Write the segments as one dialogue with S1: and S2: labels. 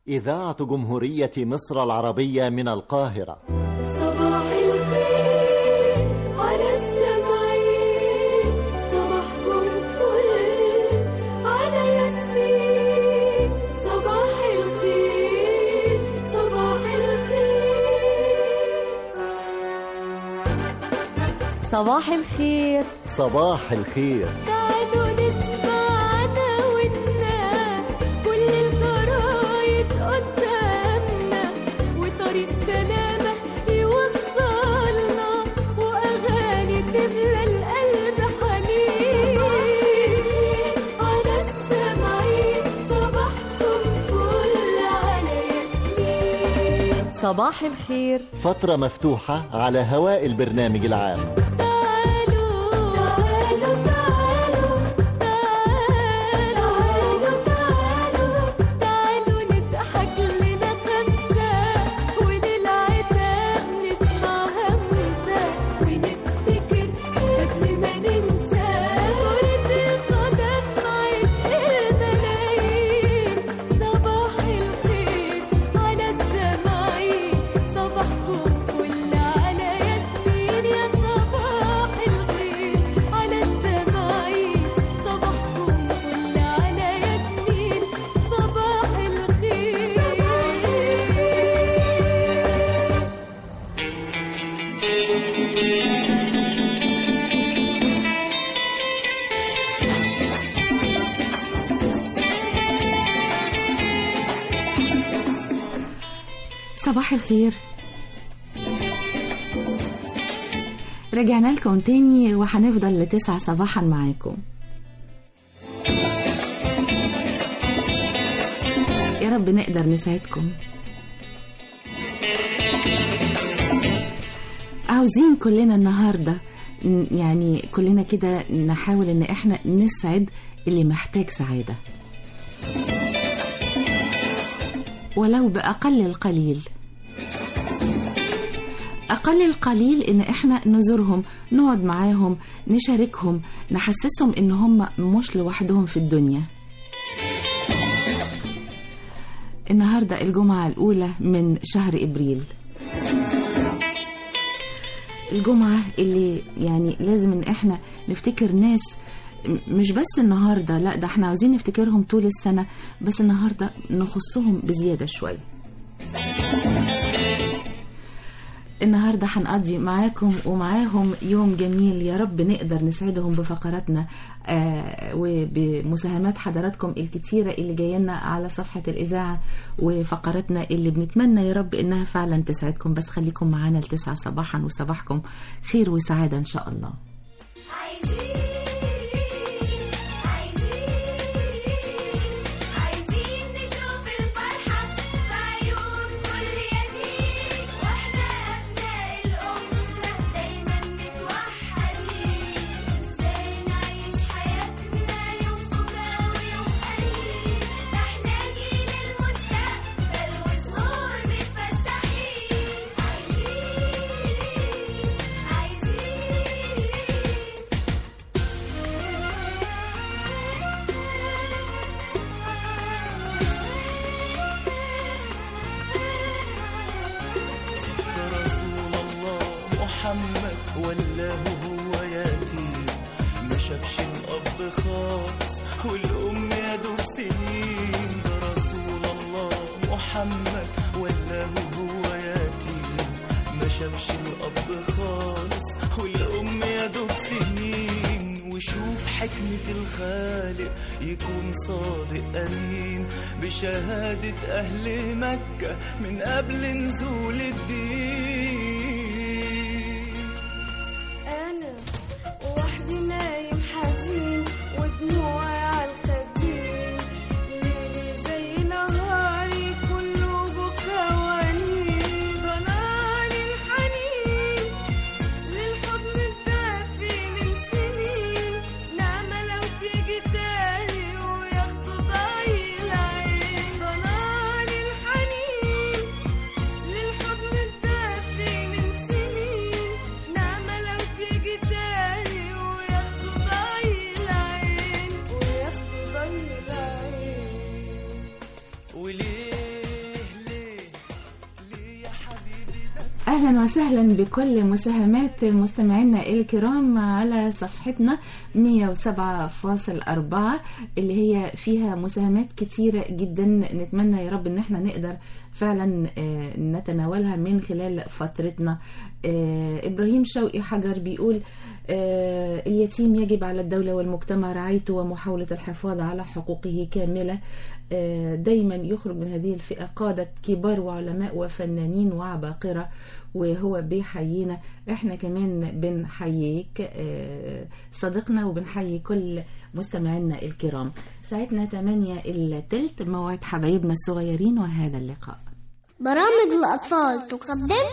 S1: إذاعة جمهورية مصر العربية من القاهرة
S2: صباح الخير على السمعين صباحكم فل على ياسمين صباح الخير صباح الخير
S3: صباح الخير
S1: صباح الخير
S2: تعالوا نسمعنا ونا كل الجرايد قدامنا وطريق سلامة يوصلنا وأغاني تملى القلب حنين على السمعين صباحكم فل على ياسمين
S3: صباح الخير
S1: فترة مفتوحة على هواء البرنامج العام
S2: تعالوا تعالوا تعالوا تعالوا تعالوا تعالوا نضحك لنا خمسة وللعتاب نسمع همسة ونفتكر قبل ما ننسى كرة القدم عشق الملايين صباح الخير على السماعين صباحكم فل على ياسمين يا صباح الخير على السماعين صباحكم فل على ياسمين صباح الخير
S4: صباح الخير رجعنا لكم تاني وهنفضل لتسعة صباحا معاكم يا رب نقدر نساعدكم عاوزين كلنا النهاردة ن- يعني كلنا كده نحاول ان احنا نسعد اللي محتاج سعادة ولو بأقل القليل أقل القليل إن إحنا نزورهم نقعد معاهم نشاركهم نحسسهم إن هم مش لوحدهم في الدنيا النهاردة الجمعة الأولى من شهر إبريل الجمعة اللي يعني لازم إن إحنا نفتكر ناس م- مش بس النهاردة لا ده احنا عاوزين نفتكرهم طول السنة بس النهاردة نخصهم بزيادة شوية النهاردة هنقضي معاكم ومعاهم يوم جميل يا رب نقدر نسعدهم بفقراتنا آه وبمساهمات حضراتكم الكتيرة اللي جاينا على صفحة الإذاعة وفقراتنا اللي بنتمنى يا رب إنها فعلا تسعدكم بس خليكم معانا لتسعة صباحا وصباحكم خير وسعادة إن شاء الله
S2: عايزين نشوف الفرحة في عيون كل يتيم واحنا أبناء الأمة دايما متوحدين ازاي نعيش حياتنا يوم فجأة ويوم قريب ده احنا جيل المستقبل وزهور متفتحين عايزين عايزين
S5: رسول الله محمد ولاه هو يتيم ما شافش الأب خالص والأم يا دوب سنين ده رسول الله محمد ولاه هو يتيم ما شافش الأب خالص والأم يا دوب سنين وشوف حكمة الخالق يكون صادق أمين بشهادة أهل مكة من قبل نزول الدين
S2: أنا وحدي نايم حزين ودموعي على الخدين ليلي زي نهاري كله بكا وانين ضناني الحنين للحضن الدافي من سنين نعمة لو تيجي تاني وياخدوا ضعي العين ضناني الحنين للحضن الدافي من
S4: أهلا وسهلا بكل مساهمات مستمعينا الكرام على صفحتنا 107.4 اللي هي فيها مساهمات كتيرة جدا نتمنى يا رب ان احنا نقدر فعلا آه، نتناولها من خلال فترتنا آه، إبراهيم شوقي حجر بيقول آه، اليتيم يجب على الدولة والمجتمع رعايته ومحاولة الحفاظ على حقوقه كاملة آه، دايما يخرج من هذه الفئة قادة كبار وعلماء وفنانين وعباقرة وهو بيحيينا احنا كمان بنحييك آه، صديقنا وبنحيي كل مستمعينا الكرام ساعتنا 8 التلت موعد حبايبنا الصغيرين وهذا اللقاء
S6: برامج الأطفال تقدم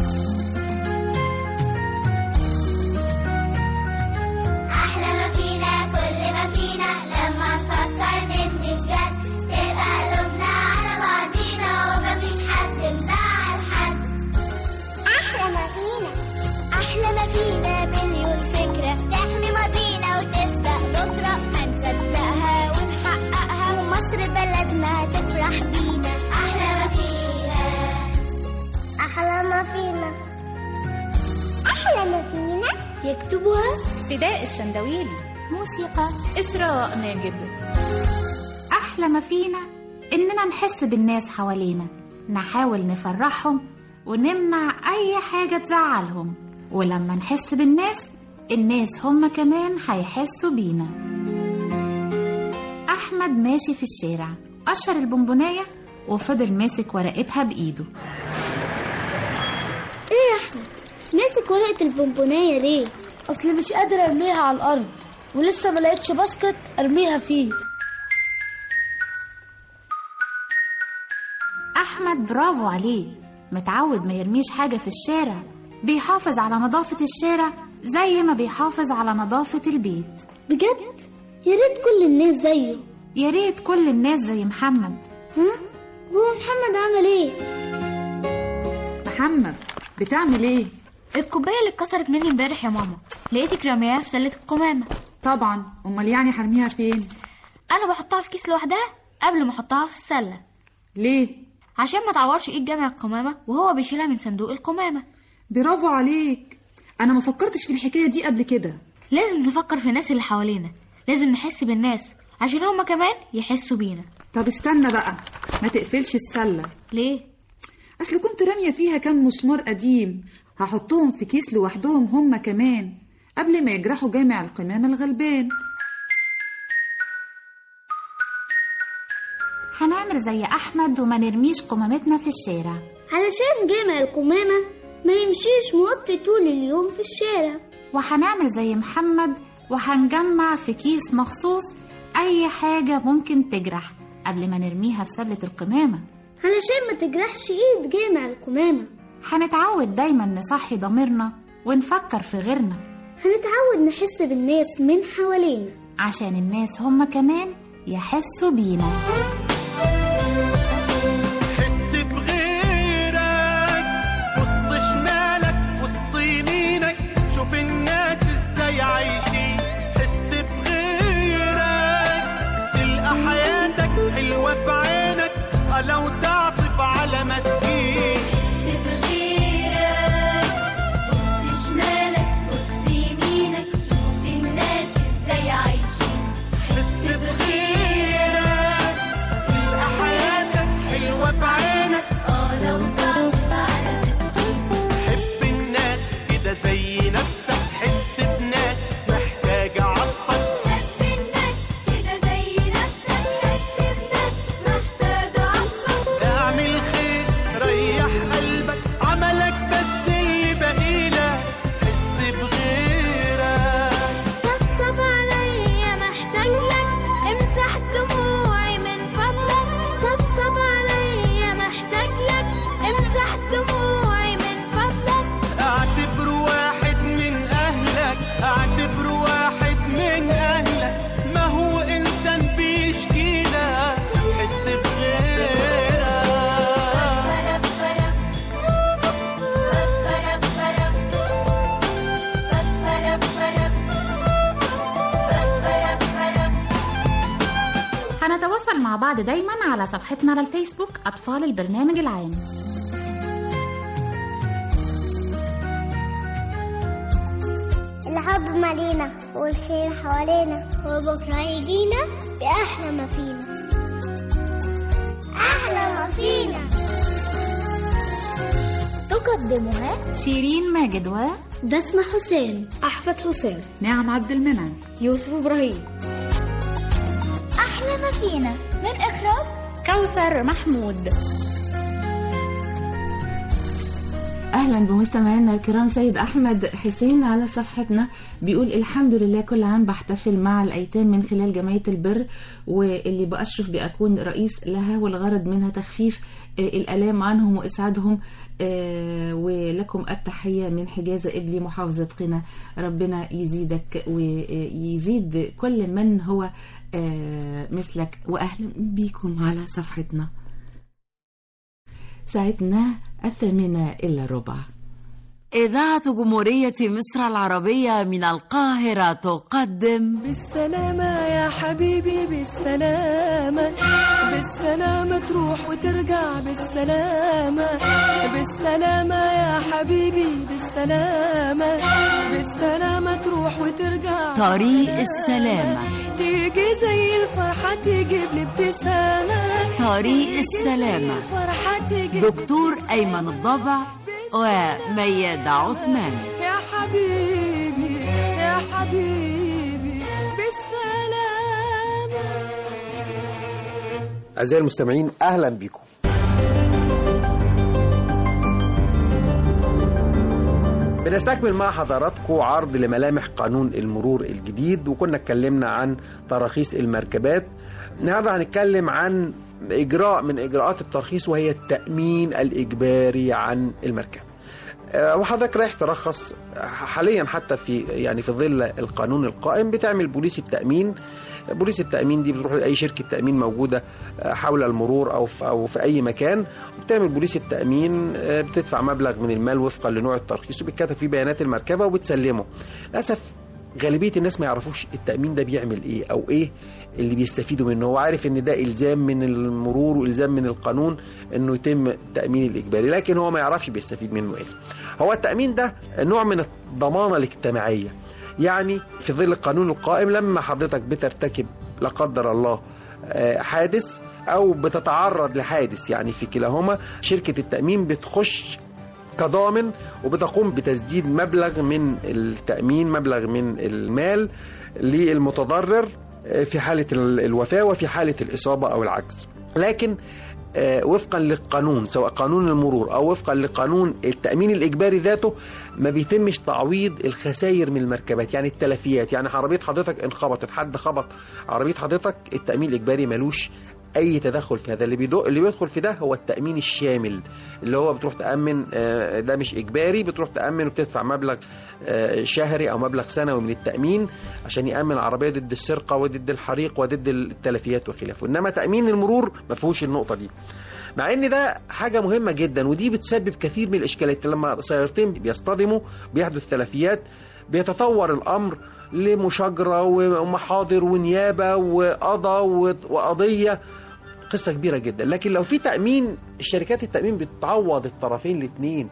S6: أحلى ما فينا كل ما فينا لما نفكر نبني بجد تبقى قلوبنا على بعضينا ومفيش حد مزعل حد أحلى ما فينا أحلى ما فينا مليون فكرة تحمي ماضينا وتسبق بكرة هنصدقها ونحققها ومصر بلدنا هتفرح بينا أحلى ما فينا أحلى ما فينا أحلى ما فينا يكتبها
S7: فداء الشندويلي
S6: موسيقى
S7: إسراء ماجد
S8: أحلى ما فينا إننا نحس بالناس حوالينا نحاول نفرحهم ونمنع أي حاجة تزعلهم ولما نحس بالناس الناس هم كمان هيحسوا بينا أحمد ماشي في الشارع قشر البونبوناية وفضل ماسك ورقتها بإيده
S6: إيه يا أحمد ماسك ورقة البونبوناية ليه؟
S9: اصل مش قادر ارميها على الارض ولسه ما لقيتش باسكت ارميها فيه
S8: أحمد برافو عليه متعود ما يرميش حاجة في الشارع بيحافظ على نظافة الشارع زي ما بيحافظ على نظافة البيت
S6: بجد؟ يا ريت كل الناس زيه
S8: يا ريت كل الناس زي محمد
S6: ها؟ هو محمد عمل إيه؟
S10: محمد بتعمل ايه
S7: الكوباية اللي اتكسرت مني امبارح يا ماما لقيتك رميها في سلة القمامة
S10: طبعا امال يعني هرميها فين
S7: أنا بحطها في كيس لوحدها قبل ما أحطها في السلة
S10: ليه
S7: عشان ما تعورش إيد جامع القمامة وهو بيشيلها من صندوق القمامة
S10: برافو عليك انا ما فكرتش في الحكايه دي قبل كده
S7: لازم نفكر في الناس اللي حوالينا لازم نحس بالناس عشان هما كمان يحسوا بينا
S10: طب استنى بقى ما تقفلش السله
S7: ليه؟
S10: اصل كنت راميه فيها كام مسمار قديم هحطهم في كيس لوحدهم هما كمان قبل ما يجرحوا جامع القمامه الغلبان
S8: هنعمل زي أحمد وما نرميش قمامتنا في الشارع
S6: علشان جامع القمامة ما يمشيش موطي طول اليوم في الشارع
S8: وهنعمل زي محمد وهنجمع في كيس مخصوص أي حاجة ممكن تجرح قبل ما نرميها في سلة القمامة
S6: علشان ما تجرحش ايد جامع القمامة
S8: هنتعود دايما نصحي ضميرنا ونفكر في غيرنا
S6: هنتعود نحس بالناس من حوالينا
S8: عشان الناس هم كمان يحسوا بينا
S5: حس بغيرك بص شمالك بص يمينك شوف الناس ازاي عايشين حس بغيرك تلقى حياتك حلوة في عينك آه لو تعطف على مسكين حس بغيرك تلقى حياتك حلوة في عينك حب الناس كده زي نفسك حس بناس محتاجة عطفك اعمل خير ريح قلبك عملك بس اللي بقيلك حس بغيرك
S6: طبطب عليا محتاج لك امسح دموعي من فضلك طبطب عليا محتاج لك امسح دموعي من فضلك
S5: اعتبر واحد من اهلك اعتبر واحد من اهلك ما هو انسان بيشكيلك حس بغيرك
S8: هنتواصل مع بعض دايما على صفحتنا على الفيسبوك أطفال البرنامج العام
S6: الحب مالينا والخير حوالينا وبكرة يجينا بأحلى ما فينا أحلى ما فينا تقدمها
S8: شيرين ماجد و
S9: بسمة حسين أحمد حسين
S10: نعم عبد المنعم
S9: يوسف إبراهيم
S6: أحلى ما فينا من إخراج
S9: كوثر محمود
S4: اهلا بمستمعينا الكرام سيد احمد حسين على صفحتنا بيقول الحمد لله كل عام بحتفل مع الايتام من خلال جمعيه البر واللي باشرف باكون رئيس لها والغرض منها تخفيف آه، الالام عنهم واسعادهم آه، ولكم التحيه من حجازه ابلي محافظه قنا ربنا يزيدك ويزيد كل من هو آه، مثلك واهلا بيكم على صفحتنا ساعتنا الثامنة إلا ربع
S11: إذاعة جمهورية مصر العربية من القاهرة تقدم
S2: بالسلامة يا حبيبي بالسلامة بالسلامة تروح وترجع بالسلامة بالسلامة يا حبيبي بالسلامة بالسلامة تروح وترجع
S11: طريق السلامة
S2: تيجي زي الفرحة تجيب لي ابتسامة
S11: طريق السلامة
S2: فرحة تجيب
S11: دكتور أيمن الضبع وميادة عثمان
S2: يا حبيبي يا حبيبي بالسلامة
S12: أعزائي المستمعين أهلا بكم بنستكمل مع حضراتكم عرض لملامح قانون المرور الجديد وكنا اتكلمنا عن تراخيص المركبات النهارده هنتكلم عن إجراء من إجراءات الترخيص وهي التأمين الإجباري عن المركبة آه، وحضرتك رايح ترخص حاليا حتى في يعني في ظل القانون القائم بتعمل بوليس التأمين بوليس التأمين دي بتروح لأي شركة تأمين موجودة آه، حول المرور أو في أو في أي مكان وبتعمل بوليس التأمين آه، بتدفع مبلغ من المال وفقا لنوع الترخيص وبتكتب فيه بيانات المركبة وبتسلمه للأسف غالبية الناس ما يعرفوش التأمين ده بيعمل إيه أو إيه اللي بيستفيدوا منه هو عارف ان ده الزام من المرور والزام من القانون انه يتم التامين الاجباري لكن هو ما يعرفش بيستفيد منه ايه هو التامين ده نوع من الضمانه الاجتماعيه يعني في ظل القانون القائم لما حضرتك بترتكب لا قدر الله آه، حادث او بتتعرض لحادث يعني في كلاهما شركه التامين بتخش كضامن وبتقوم بتسديد مبلغ من التامين مبلغ من المال للمتضرر في حالة الوفاة وفي حالة الإصابة أو العجز لكن آه، وفقا للقانون سواء قانون المرور او وفقا لقانون التامين الاجباري ذاته ما بيتمش تعويض الخسائر من المركبات يعني التلفيات يعني عربيه حضرتك انخبطت حد خبط عربيه حضرتك التامين الاجباري ملوش اي تدخل في هذا اللي بيدو اللي بيدخل في ده هو التامين الشامل اللي هو بتروح تامن آه، ده مش اجباري بتروح تامن وبتدفع مبلغ آه، شهري او مبلغ سنوي من التامين عشان يامن العربيه ضد السرقه وضد الحريق وضد التلفيات وخلافه انما تامين المرور ما فيهوش النقطه دي مع ان ده حاجه مهمه جدا ودي بتسبب كثير من الاشكالات لما سيارتين بيصطدموا بيحدث تلفيات بيتطور الامر لمشاجره ومحاضر ونيابه وقضاء وقضيه قصه كبيره جدا لكن لو في تامين الشركات التامين بتعوض الطرفين الاثنين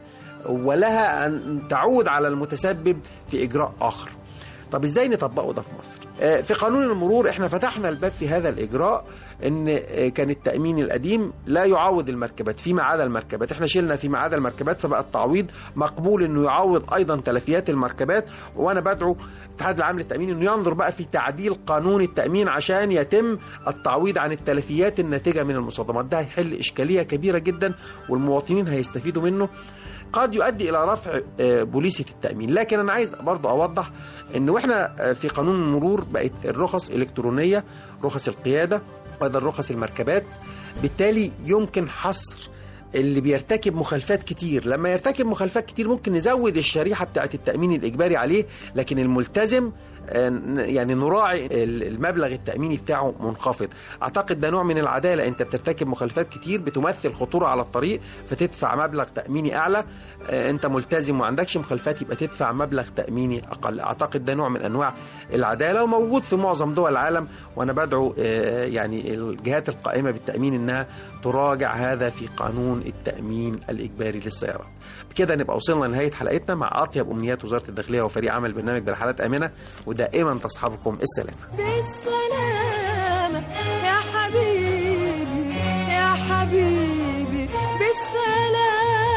S12: ولها ان تعود على المتسبب في اجراء اخر طب ازاي نطبقه ده في مصر آه، في قانون المرور احنا فتحنا الباب في هذا الاجراء ان آه، كان التامين القديم لا يعوض المركبات فيما عدا المركبات احنا شلنا فيما عدا المركبات فبقى التعويض مقبول انه يعوض ايضا تلفيات المركبات وانا بدعو الاتحاد العام للتامين انه ينظر بقى في تعديل قانون التامين عشان يتم التعويض عن التلفيات الناتجه من المصادمات ده هيحل اشكاليه كبيره جدا والمواطنين هيستفيدوا منه قد يؤدي الى رفع آه، بوليسه التامين لكن انا عايز برضو اوضح ان واحنا آه، في قانون المرور بقت الرخص الكترونيه رخص القياده وايضا رخص المركبات بالتالي يمكن حصر اللي بيرتكب مخالفات كتير لما يرتكب مخالفات كتير ممكن نزود الشريحة بتاعة التأمين الإجباري عليه لكن الملتزم آه، يعني نراعي المبلغ التأميني بتاعه منخفض أعتقد ده نوع من العدالة أنت بترتكب مخالفات كتير بتمثل خطورة على الطريق فتدفع مبلغ تأميني أعلى آه، أنت ملتزم وما عندكش مخالفات يبقى تدفع مبلغ تأميني أقل أعتقد ده نوع من أنواع العدالة وموجود في معظم دول العالم وأنا بدعو آه، يعني الجهات القائمة بالتأمين أنها تراجع هذا في قانون قانون التأمين الإجباري للسيارات بكده نبقى وصلنا لنهاية حلقتنا مع أطيب أمنيات وزارة الداخلية وفريق عمل برنامج برحلات آمنة ودائما تصحبكم السلامة
S2: بالسلامة يا حبيبي يا حبيبي بالسلامة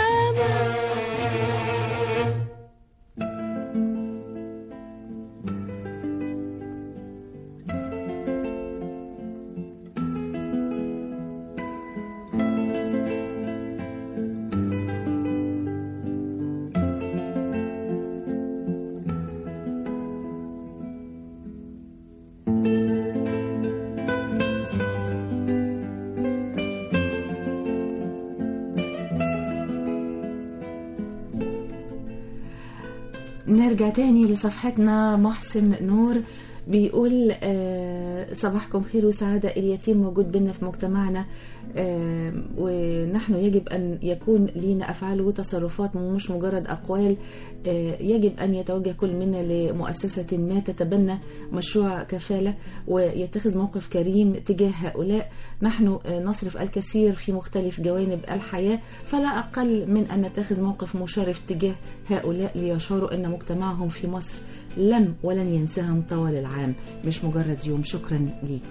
S4: نرجع تاني لصفحتنا محسن نور بيقول آه، صباحكم خير وسعادة اليتيم موجود بينا في مجتمعنا آه، ونحن يجب أن يكون لينا أفعال وتصرفات مش مجرد أقوال آه، يجب أن يتوجه كل منا لمؤسسة ما تتبنى مشروع كفالة ويتخذ موقف كريم تجاه هؤلاء نحن آه، نصرف الكثير في مختلف جوانب الحياة فلا أقل من أن نتخذ موقف مشرف تجاه هؤلاء ليشعروا أن مجتمعهم في مصر لم ولن ينساهم طوال العام مش مجرد يوم شكرا ليك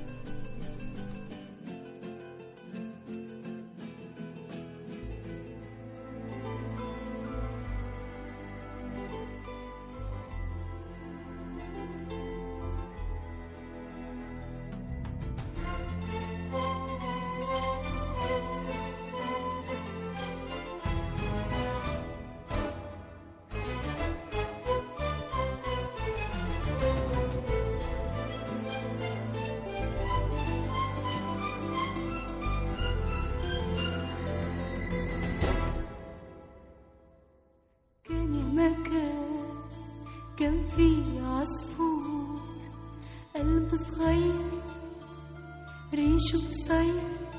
S2: كان يا مكان كان في عصفور قلبه صغير ريشه قصير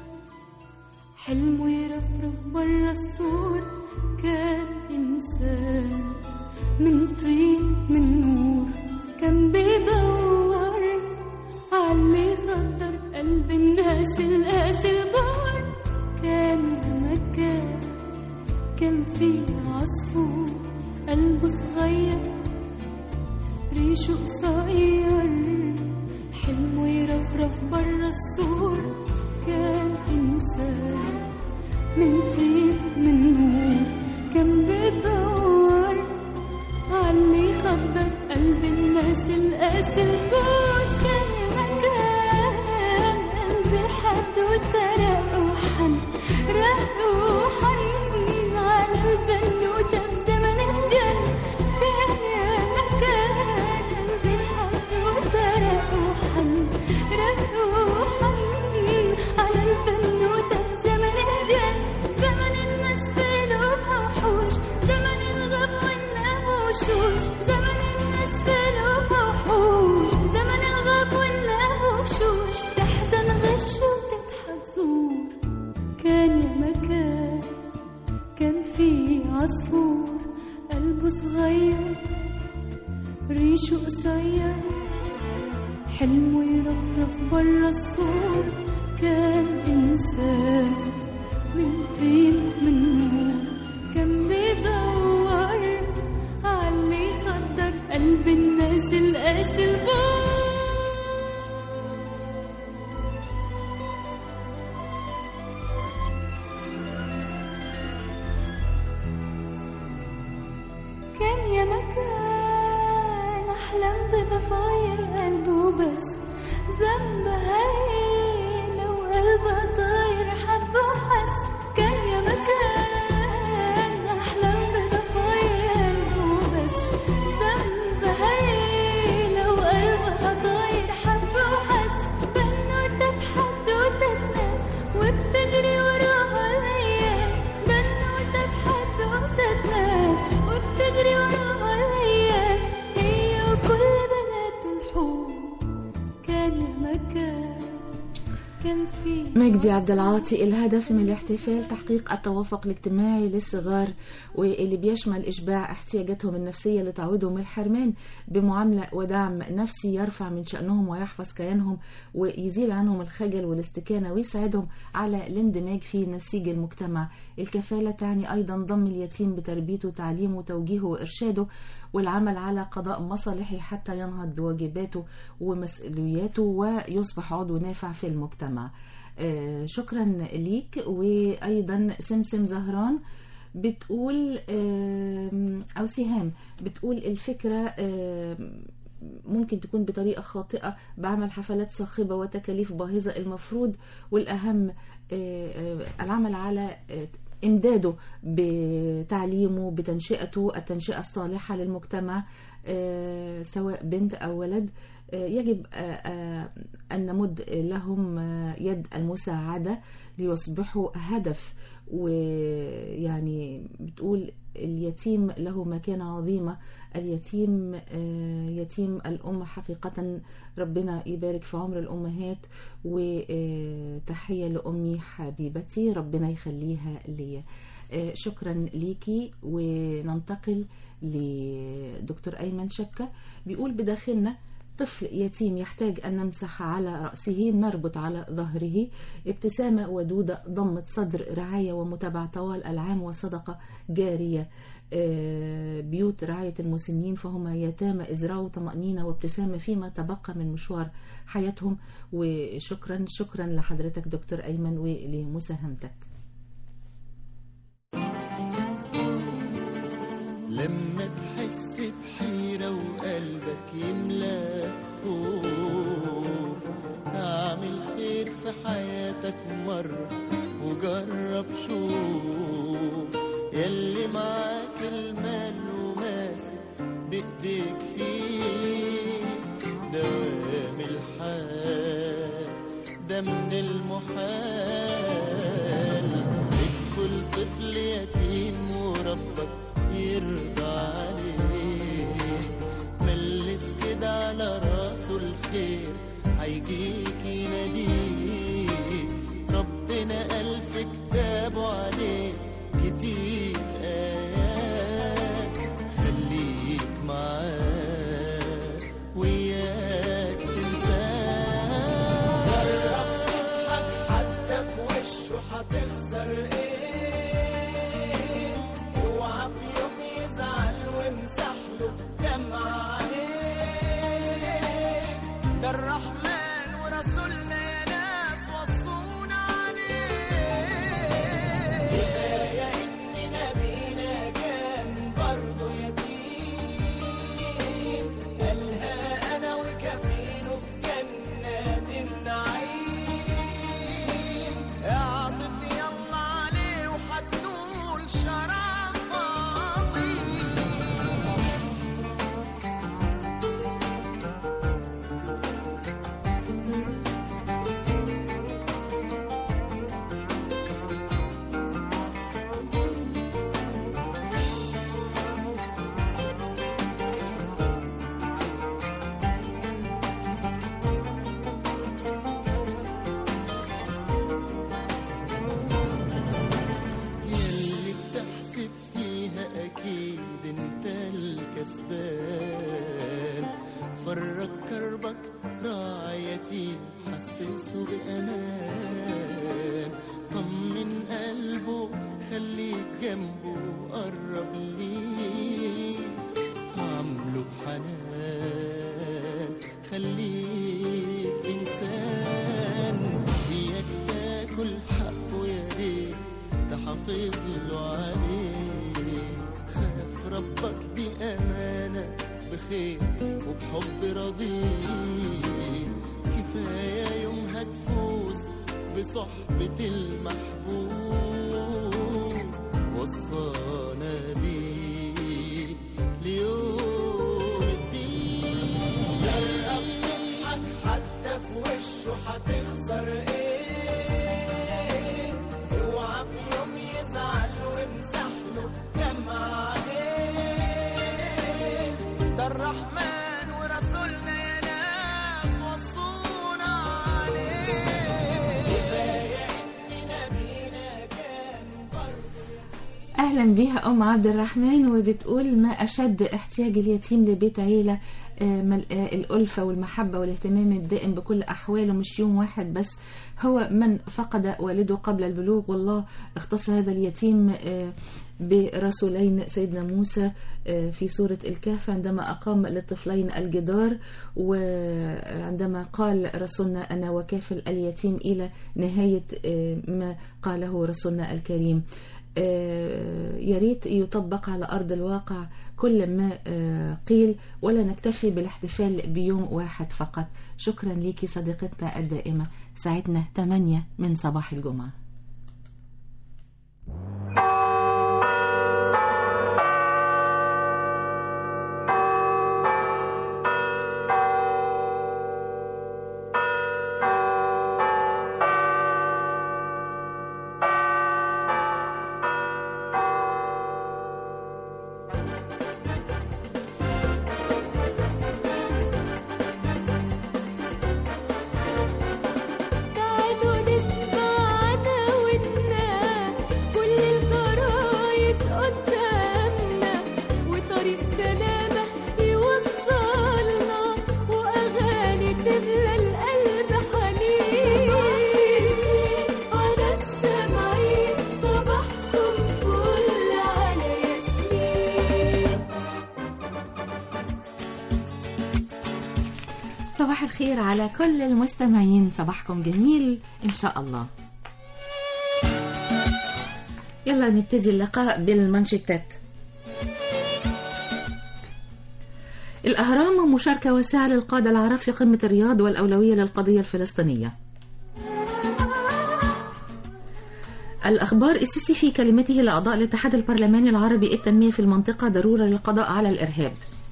S2: حلمه يرفرف برا السور كان إنسان من طين من نور كان بيدور عاللي يخدر قلب الناس القاسي البور كان يا مكان كان في عصفور قلبه صغير ريشه قصير حلمه يرفرف برا السور كان إنسان من طين من نور كان بيدور عاللي يخدر قلب الناس القاسي البوش كان يا مكان قلبي حد وترق وحن رق وحن على البنوتة بزمن الجن كان يا مكان قلبي حد وترق وحن رق وحن على البنوتة بزمن الجن زمن الناس في قلوبها وحوش زمن الغب والنام وشوش زمن الناس في قلوبها وحوش زمن الغب والنام وشوش تحزن غش وتضحك زور كان يا مكان كان في عصفور قلبه صغير ريشه قصير حلمه يرفرف برا السور كان إنسان من طين من نور كان بيدور عاللي يخدر قلب الناس القاسي البور كان يا مكان أحلم بضفاير قلبه بس ذنب هاي لو قلبه طاير حب وحس كان يا مكان أحلم بضفاير قلبه بس ذنب هاي لو قلبها طاير حب وحس بنوتة بحدوتتنا وبتجري وراها الأيام بنوتة بحدوتتنا وبتجري وراها الأيام هي وكل بنات الحور كان يا مكان كان في
S4: مجدي عبد العاطي الهدف من الاحتفال تحقيق التوافق الاجتماعي للصغار واللي بيشمل إشباع احتياجاتهم النفسية لتعويضهم الحرمان بمعاملة ودعم نفسي يرفع من شأنهم ويحفظ كيانهم ويزيل عنهم الخجل والاستكانة ويساعدهم على الاندماج في نسيج المجتمع الكفالة تعني أيضا ضم اليتيم بتربيته وتعليمه وتوجيهه وإرشاده والعمل على قضاء مصالحه حتى ينهض بواجباته ومسؤولياته ويصبح عضو نافع في المجتمع آه، شكرا ليك وأيضا سمسم زهران بتقول آم، أو سهام بتقول الفكرة آم، ممكن تكون بطريقة خاطئة بعمل حفلات صاخبة وتكاليف باهظة المفروض والأهم آه، آه، العمل على آه، إمداده بتعليمه بتنشئته التنشئة الصالحة للمجتمع آه، سواء بنت أو ولد آه، يجب آه، آه، أن نمد لهم آه، يد المساعدة ليصبحوا هدف ويعني بتقول اليتيم له مكانة عظيمة اليتيم آه، يتيم الأم حقيقة ربنا يبارك في عمر الأمهات وتحية لأمي حبيبتي ربنا يخليها ليا آه، شكرا ليكي وننتقل لدكتور أيمن شكة بيقول بداخلنا طفل يتيم يحتاج أن نمسح على رأسه نربط على ظهره ابتسامة ودودة ضمة صدر رعاية ومتابعة طوال العام وصدقة جارية آه، بيوت رعاية المسنين فهم يتامى إزراء طمأنينة وابتسامة فيما تبقى من مشوار حياتهم وشكرا شكرا لحضرتك دكتور أيمن ولمساهمتك
S13: لما تحس بحيرة وقلبك يملى خوف اعمل خير في حياتك مرة وجرب شوف ياللي معاك المال وماسك بإيديك فيه دوام الحال ده من المحال ادخل طفل يتيم وربك يرضى عليه ملس كده على راسه الخير هيجيك يناديك ربنا قال في كتابه عليك كتير آيات خليك معاه وياك تنساه جرب تضحك حتى في وشه هتخسر ايه اوعى في يوم يزعل وامسح له دمع عليه ده الرحمن ورسولنا يا ناس وصونا عليه كفايه ان نبينا كان برضه يتيم قالها انا وكفيله في جنات النعيم اعطف يلا عليه وحتنول شرف عظيم يلي بتحسب فيها أكيد أنت الكسبان فرج كربك راعي يتيم حسسه بأمان طمن قلبه خليك جنبه قرب ليه عامله بحنان خليك إنسان إياك تاكل حقه يا ريت تحافظ له عليه خاف ربك دي أمانة بخير وبحب رضيه كفاية يوم هتفوز بصحبة المحبوب وصانا بيه ليوم الدين جرب تضحك حتى في وشه هتخسر ايه اوعى في يوم يزعل وامسح له دمع عليه ده الرحمن ورسولنا يا ناس وصونا عليه كفايه
S4: اهلا بيها ام عبد الرحمن وبتقول ما اشد احتياج اليتيم لبيت عيله آه، مل- آه، الألفة والمحبة والاهتمام الدائم بكل أحواله مش يوم واحد بس هو من فقد والده قبل البلوغ والله اختص هذا اليتيم آه، برسولين سيدنا موسى آه، في سورة الكهف عندما أقام للطفلين الجدار وعندما قال رسولنا أنا وكافل اليتيم إلى نهاية آه، ما قاله رسولنا الكريم آه، يا ريت يطبق على أرض الواقع كل ما آه، قيل ولا نكتفي بالاحتفال بيوم واحد فقط شكرا ليكي صديقتنا الدائمة ساعتنا 8 من صباح الجمعة
S2: تعالوا نسمع عناويننا كل الجرايد قدامنا وطريق سلامة يوصلنا وأغاني تملى القلب حنين على السمعين صباحكم فل على ياسمين
S4: صباح الخير على كل المستمعين صباحكم جميل إن شاء الله يلا نبتدي اللقاء بالمانشيتات الأهرام مشاركة واسعة للقادة العرب في قمة الرياض والأولوية للقضية الفلسطينية الأخبار السيسي في كلمته لأعضاء الاتحاد البرلماني العربي التنمية في المنطقة ضرورة للقضاء على الإرهاب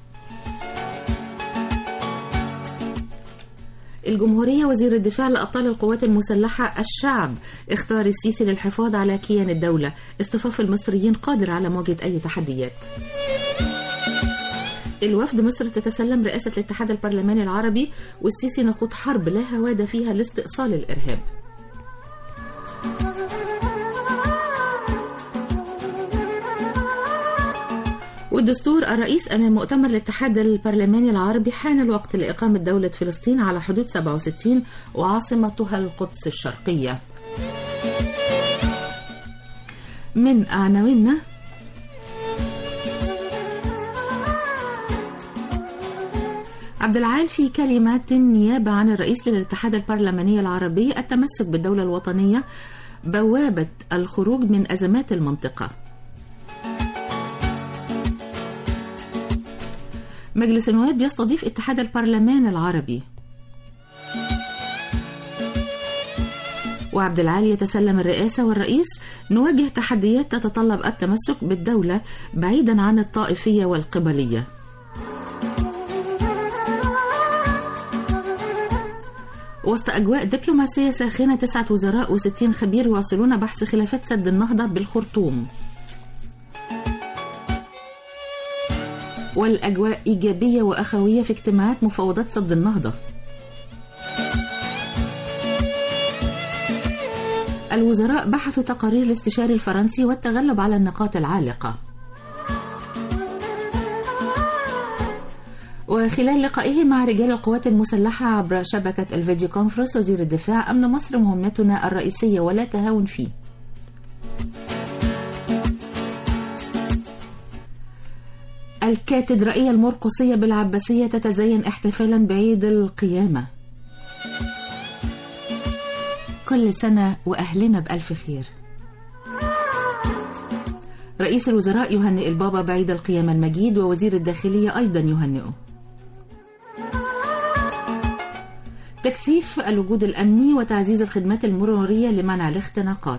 S4: الجمهورية وزير الدفاع لأبطال القوات المسلحة الشعب اختار السيسي للحفاظ على كيان الدولة اصطفاف المصريين قادر على مواجهة أي تحديات الوفد مصر تتسلم رئاسة الاتحاد البرلماني العربي والسيسي نخوض حرب لا هواد فيها لاستئصال الإرهاب والدستور الرئيس أمام مؤتمر الاتحاد البرلماني العربي حان الوقت لإقامة دولة فلسطين على حدود 67 وعاصمتها القدس الشرقية من عناويننا عبد العال في كلمات نيابة عن الرئيس للاتحاد البرلماني العربي التمسك بالدولة الوطنية بوابة الخروج من أزمات المنطقة مجلس النواب يستضيف اتحاد البرلمان العربي وعبد العالي يتسلم الرئاسة والرئيس نواجه تحديات تتطلب التمسك بالدولة بعيدا عن الطائفية والقبلية وسط أجواء دبلوماسية ساخنة تسعة وزراء و60 خبير يواصلون بحث خلافات سد النهضة بالخرطوم والأجواء إيجابية وأخوية في اجتماعات مفاوضات سد النهضة الوزراء بحثوا تقارير الاستشاري الفرنسي والتغلب على النقاط العالقة وخلال لقائه مع رجال القوات المسلحة عبر شبكة الفيديو كونفرنس وزير الدفاع أمن مصر مهمتنا الرئيسية ولا تهاون فيه الكاتدرائية المرقصية بالعباسية تتزين احتفالا بعيد القيامة كل سنة وأهلنا بألف خير رئيس الوزراء يهنئ البابا بعيد القيامة المجيد ووزير الداخلية أيضا يهنئه تكثيف الوجود الأمني وتعزيز الخدمات المرورية لمنع الاختناقات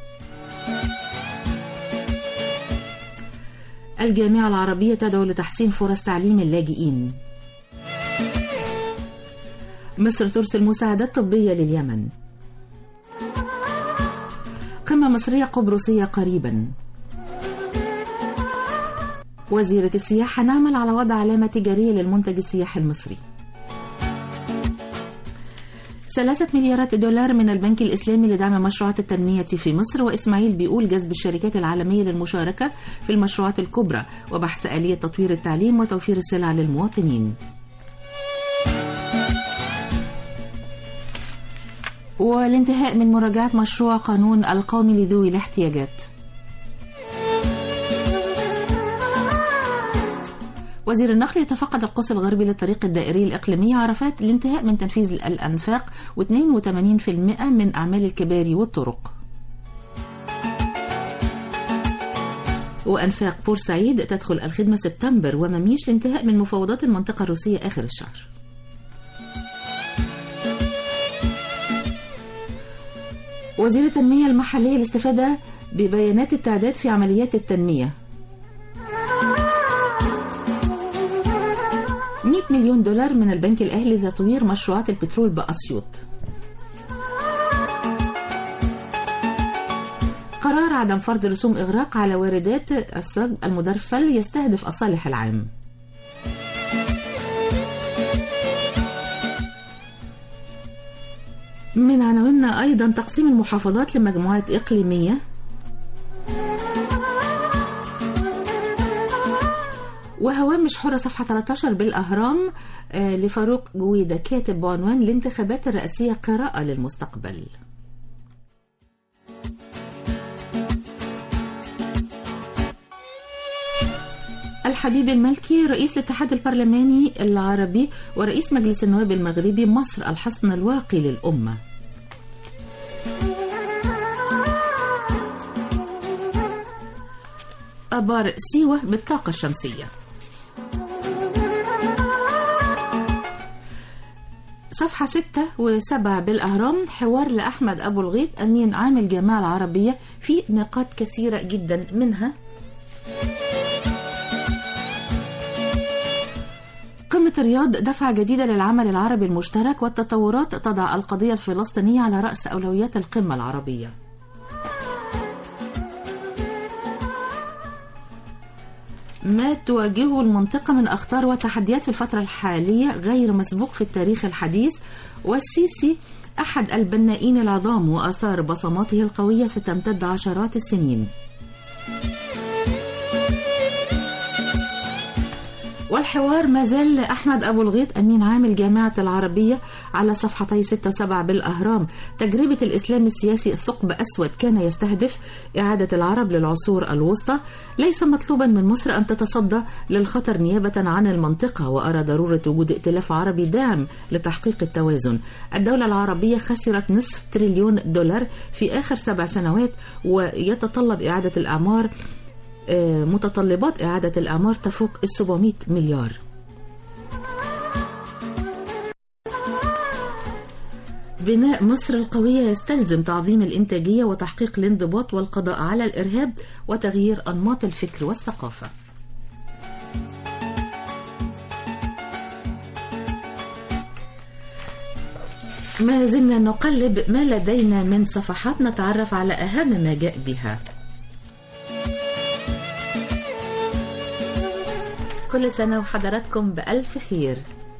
S4: الجامعة العربية تدعو لتحسين فرص تعليم اللاجئين مصر ترسل مساعدات طبية لليمن قمة مصرية قبرصية قريبا وزيرة السياحة نعمل على وضع علامة تجارية للمنتج السياحي المصري ثلاثة مليارات دولار من البنك الإسلامي لدعم مشروعات التنمية في مصر وإسماعيل بيقول جذب الشركات العالمية للمشاركة في المشروعات الكبرى وبحث آلية تطوير التعليم وتوفير السلع للمواطنين والانتهاء من مراجعة مشروع قانون القومي لذوي الاحتياجات وزير النقل يتفقد القوس الغربي للطريق الدائري الإقليمي عرفات الانتهاء من تنفيذ الأنفاق و82% من أعمال الكباري والطرق وأنفاق بورسعيد تدخل الخدمة سبتمبر ومميش لانتهاء من مفاوضات المنطقة الروسية آخر الشهر وزير التنمية المحلية الاستفادة ببيانات التعداد في عمليات التنمية 100 مليون دولار من البنك الأهلي لتطوير مشروعات البترول بأسيوط قرار عدم فرض رسوم إغراق على واردات الصاج المدرفل يستهدف الصالح العام من عناويننا أيضا تقسيم المحافظات لمجموعات إقليمية وهوامش حرة صفحة 13 بالأهرام آه، لفاروق جويدة كاتب بعنوان الانتخابات الرئاسية قراءة للمستقبل الحبيب المالكي رئيس الاتحاد البرلماني العربي ورئيس مجلس النواب المغربي مصر الحصن الواقي للأمة أبار سيوة بالطاقة الشمسية صفحة ستة وسبعة بالأهرام حوار لأحمد أبو الغيط أمين عام الجامعة العربية في نقاط كثيرة جدا منها قمة الرياض دفعة جديدة للعمل العربي المشترك والتطورات تضع القضية الفلسطينية على رأس أولويات القمة العربية ما تواجهه المنطقة من أخطار وتحديات في الفترة الحالية غير مسبوق في التاريخ الحديث والسيسي أحد البنائين العظام وآثار بصماته القوية ستمتد عشرات السنين والحوار ما زال أحمد أبو الغيط أمين عام الجامعة العربية على صفحتي 6 و7 بالأهرام تجربة الإسلام السياسي ثقب أسود كان يستهدف إعادة العرب للعصور الوسطى ليس مطلوبا من مصر أن تتصدى للخطر نيابة عن المنطقة وأرى ضرورة وجود ائتلاف عربي داعم لتحقيق التوازن الدولة العربية خسرت نصف تريليون دولار في آخر سبع سنوات ويتطلب إعادة الأعمار آه، متطلبات إعادة الأعمار تفوق ال 700 مليار بناء مصر القوية يستلزم تعظيم الإنتاجية وتحقيق الانضباط والقضاء على الإرهاب وتغيير أنماط الفكر والثقافة ما زلنا نقلب ما لدينا من صفحات نتعرف على أهم ما جاء بها كل سنة وحضراتكم بألف خير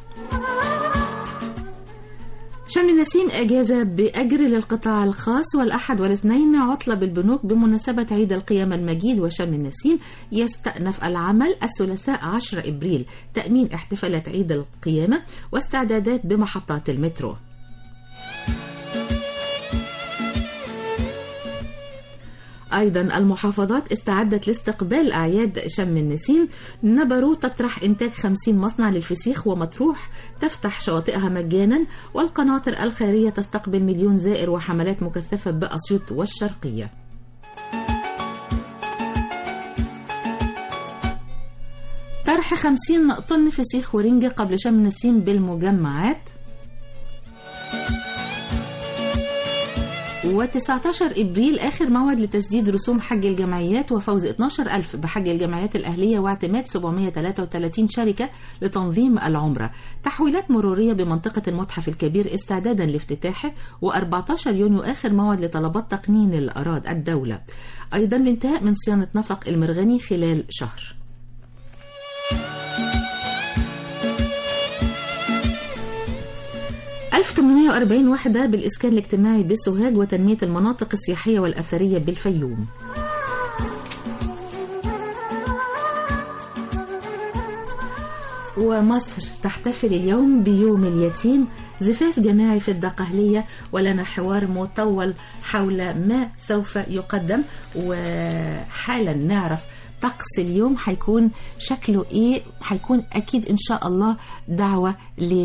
S4: شم النسيم أجازة بأجر للقطاع الخاص والأحد والاثنين عطلة بالبنوك بمناسبة عيد القيامة المجيد وشم النسيم يستأنف العمل الثلاثاء 10 إبريل تأمين احتفالات عيد القيامة واستعدادات بمحطات المترو أيضا المحافظات استعدت لاستقبال أعياد شم النسيم نبرو تطرح إنتاج 50 مصنع للفسيخ ومطروح تفتح شواطئها مجانا والقناطر الخيرية تستقبل مليون زائر وحملات مكثفة بأسيوط والشرقية طرح 50 طن فسيخ ورنجة قبل شم النسيم بالمجمعات و19 إبريل آخر موعد لتسديد رسوم حج الجمعيات وفوز 12 ألف بحج الجمعيات الأهلية واعتماد 733 شركة لتنظيم العمرة تحويلات مرورية بمنطقة المتحف الكبير استعدادا لافتتاحه و14 يونيو آخر موعد لطلبات تقنين الأراضي الدولة أيضا الانتهاء من صيانة نفق المرغني خلال شهر 1840 وحدة بالإسكان الاجتماعي بسوهاج وتنمية المناطق السياحية والأثرية بالفيوم ومصر تحتفل اليوم بيوم اليتيم زفاف جماعي في الدقهلية ولنا حوار مطول حول ما سوف يقدم وحالا نعرف طقس اليوم هيكون شكله ايه هيكون اكيد ان شاء الله دعوة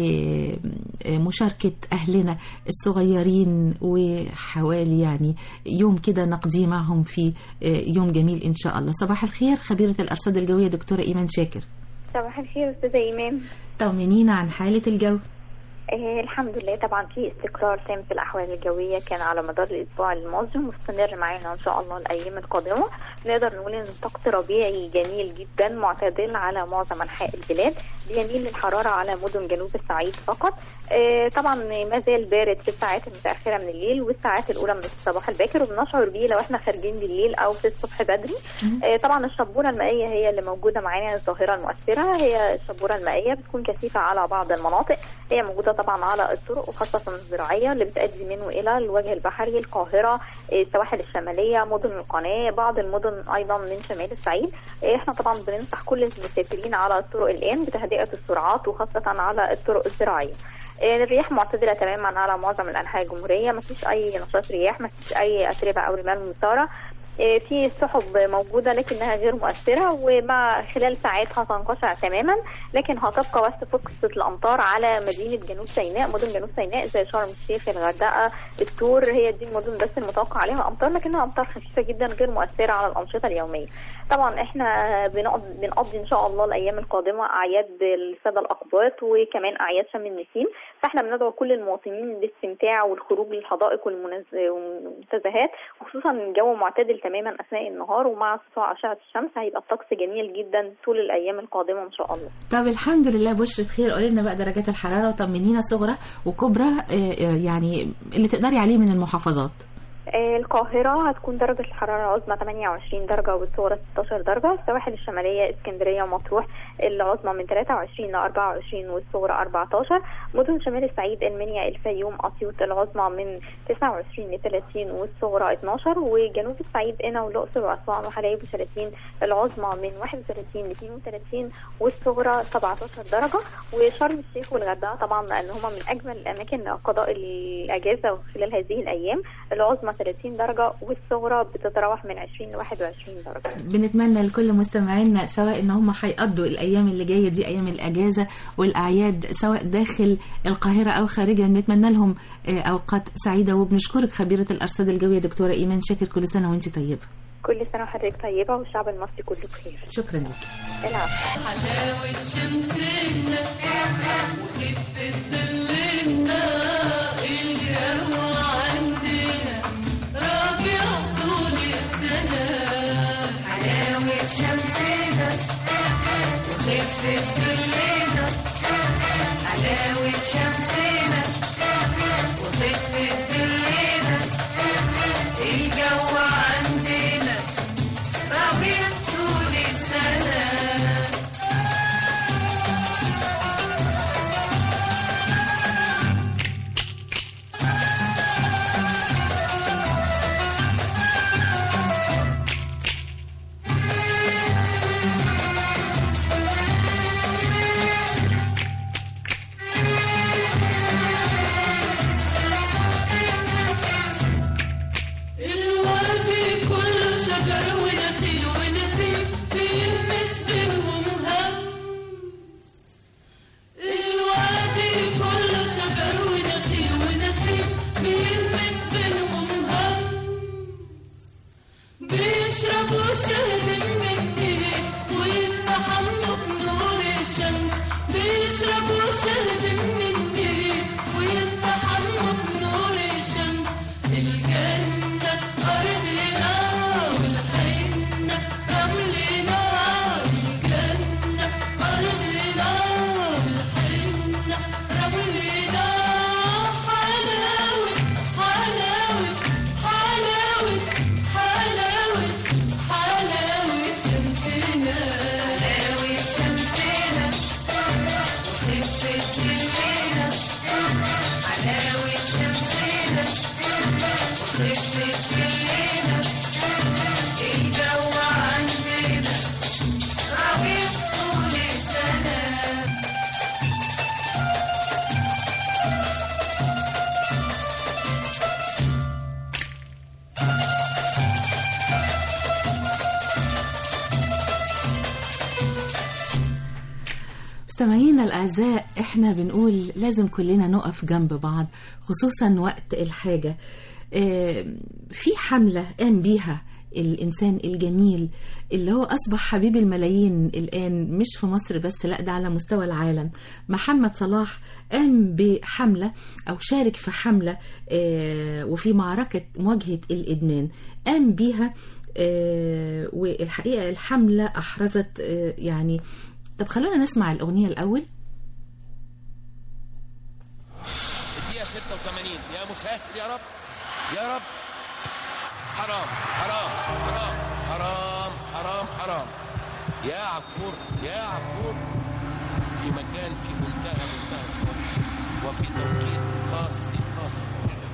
S4: لمشاركة اهلنا الصغيرين وحوالي يعني يوم كده نقضيه معهم في يوم جميل ان شاء الله صباح الخير خبيرة الارصاد الجوية دكتورة ايمان شاكر
S14: صباح الخير استاذة ايمان
S4: طمنينا عن حالة الجو
S14: آه الحمد لله طبعا في استقرار تام في الاحوال الجويه كان على مدار الاسبوع الماضي مستمر معانا ان شاء الله الايام القادمه نقدر نقول ان الطقس ربيعي جميل جدا معتدل على معظم انحاء البلاد بيميل للحراره على مدن جنوب الصعيد فقط آه طبعا ما زال بارد في الساعات المتاخره من الليل والساعات الاولى من الصباح الباكر وبنشعر بيه لو احنا خارجين بالليل او في الصبح بدري آه طبعا الشبوره المائيه هي اللي موجوده معانا الظاهره المؤثره هي الشبوره المائيه بتكون كثيفه على بعض المناطق هي موجوده طبعا على الطرق وخاصة الزراعية اللي بتؤدي منه إلى الوجه البحري القاهرة السواحل الشمالية مدن القناة بعض المدن أيضا من شمال الصعيد احنا طبعا بننصح كل المسافرين على الطرق الآن بتهدئة السرعات وخاصة على الطرق الزراعية الرياح معتدلة تماما على معظم الأنحاء الجمهورية ما فيش أي نشاط رياح ما فيش أي أتربة أو رمال مثارة في سحب موجودة لكنها غير مؤثرة ومع خلال ساعات هتنقشع تماما لكن هتبقى بس فرصة الأمطار على مدينة جنوب سيناء مدن جنوب سيناء زي شرم الشيخ الغردقة التور هي دي المدن بس المتوقع عليها أمطار لكنها أمطار خفيفة جدا غير مؤثرة على الأنشطة اليومية طبعا احنا بنقضي, بنقضي إن شاء الله الأيام القادمة أعياد السادة الأقباط وكمان أعياد شم النسيم فاحنا بندعو كل المواطنين للاستمتاع والخروج للحدائق والمنتزهات وخصوصا الجو معتدل تماما اثناء النهار ومع سطوع اشعه الشمس هيبقى الطقس جميل جدا طول الايام القادمه ان شاء الله.
S4: طب الحمد لله بشرة خير قولي لنا بقى درجات الحراره وطمنينا صغرى وكبرى يعني اللي تقدري عليه من المحافظات.
S14: القاهرة هتكون درجة الحرارة العظمى 28 درجة والصغرى 16 درجة السواحل الشمالية اسكندرية ومطروح العظمى من 23 ل 24 والصغرى 14 مدن شمال الصعيد المنيا الفيوم أسيوط العظمى من 29 ل 30 والصغرى 12 وجنوب الصعيد قنا والأقصر وأسوان وحلايب و30 العظمى من 31 ل 32 والصغرى 17 درجة وشرم الشيخ والغردقة طبعا لأن هما من أجمل الأماكن قضاء الأجازة خلال هذه الأيام العظمى 30 درجة والصغرى بتتراوح من 20 ل 21 درجة
S4: بنتمنى لكل مستمعينا سواء ان هم هيقضوا الايام اللي جايه دي ايام الاجازه والاعياد سواء داخل القاهره او خارجها بنتمنى لهم اوقات سعيده وبنشكرك خبيره الارصاد الجويه دكتوره ايمان شاكر كل سنه وانت طيبه
S14: كل سنة وحضرتك طيبة والشعب المصري كله بخير
S4: شكرا لك
S14: العفو
S15: حلاوة شمسنا وخفة ظلنا الجو عندنا ربيع طول السنة حلاوة شمسنا وخفة ظلنا حلاوة شمسنا وخفة ظلنا الجو عندنا ربيع طول السنة
S4: مستمعينا الأعزاء احنا بنقول لازم كلنا نقف جنب بعض خصوصا وقت الحاجة آه، في حملة قام بيها الإنسان الجميل اللي هو أصبح حبيب الملايين الآن مش في مصر بس لا ده على مستوى العالم محمد صلاح قام بحملة أو شارك في حملة آه، وفي معركة مواجهة الإدمان قام بيها آه، والحقيقة الحملة أحرزت آه، يعني طب خلونا نسمع الأغنية الأول
S16: الدقيقة 86 يا مسهل يا رب يا رب حرام حرام حرام حرام حرام حرام يا عبقور يا عبقور في مكان في منتهى منتهى الصعوبة وفي توقيت قاسي قاسي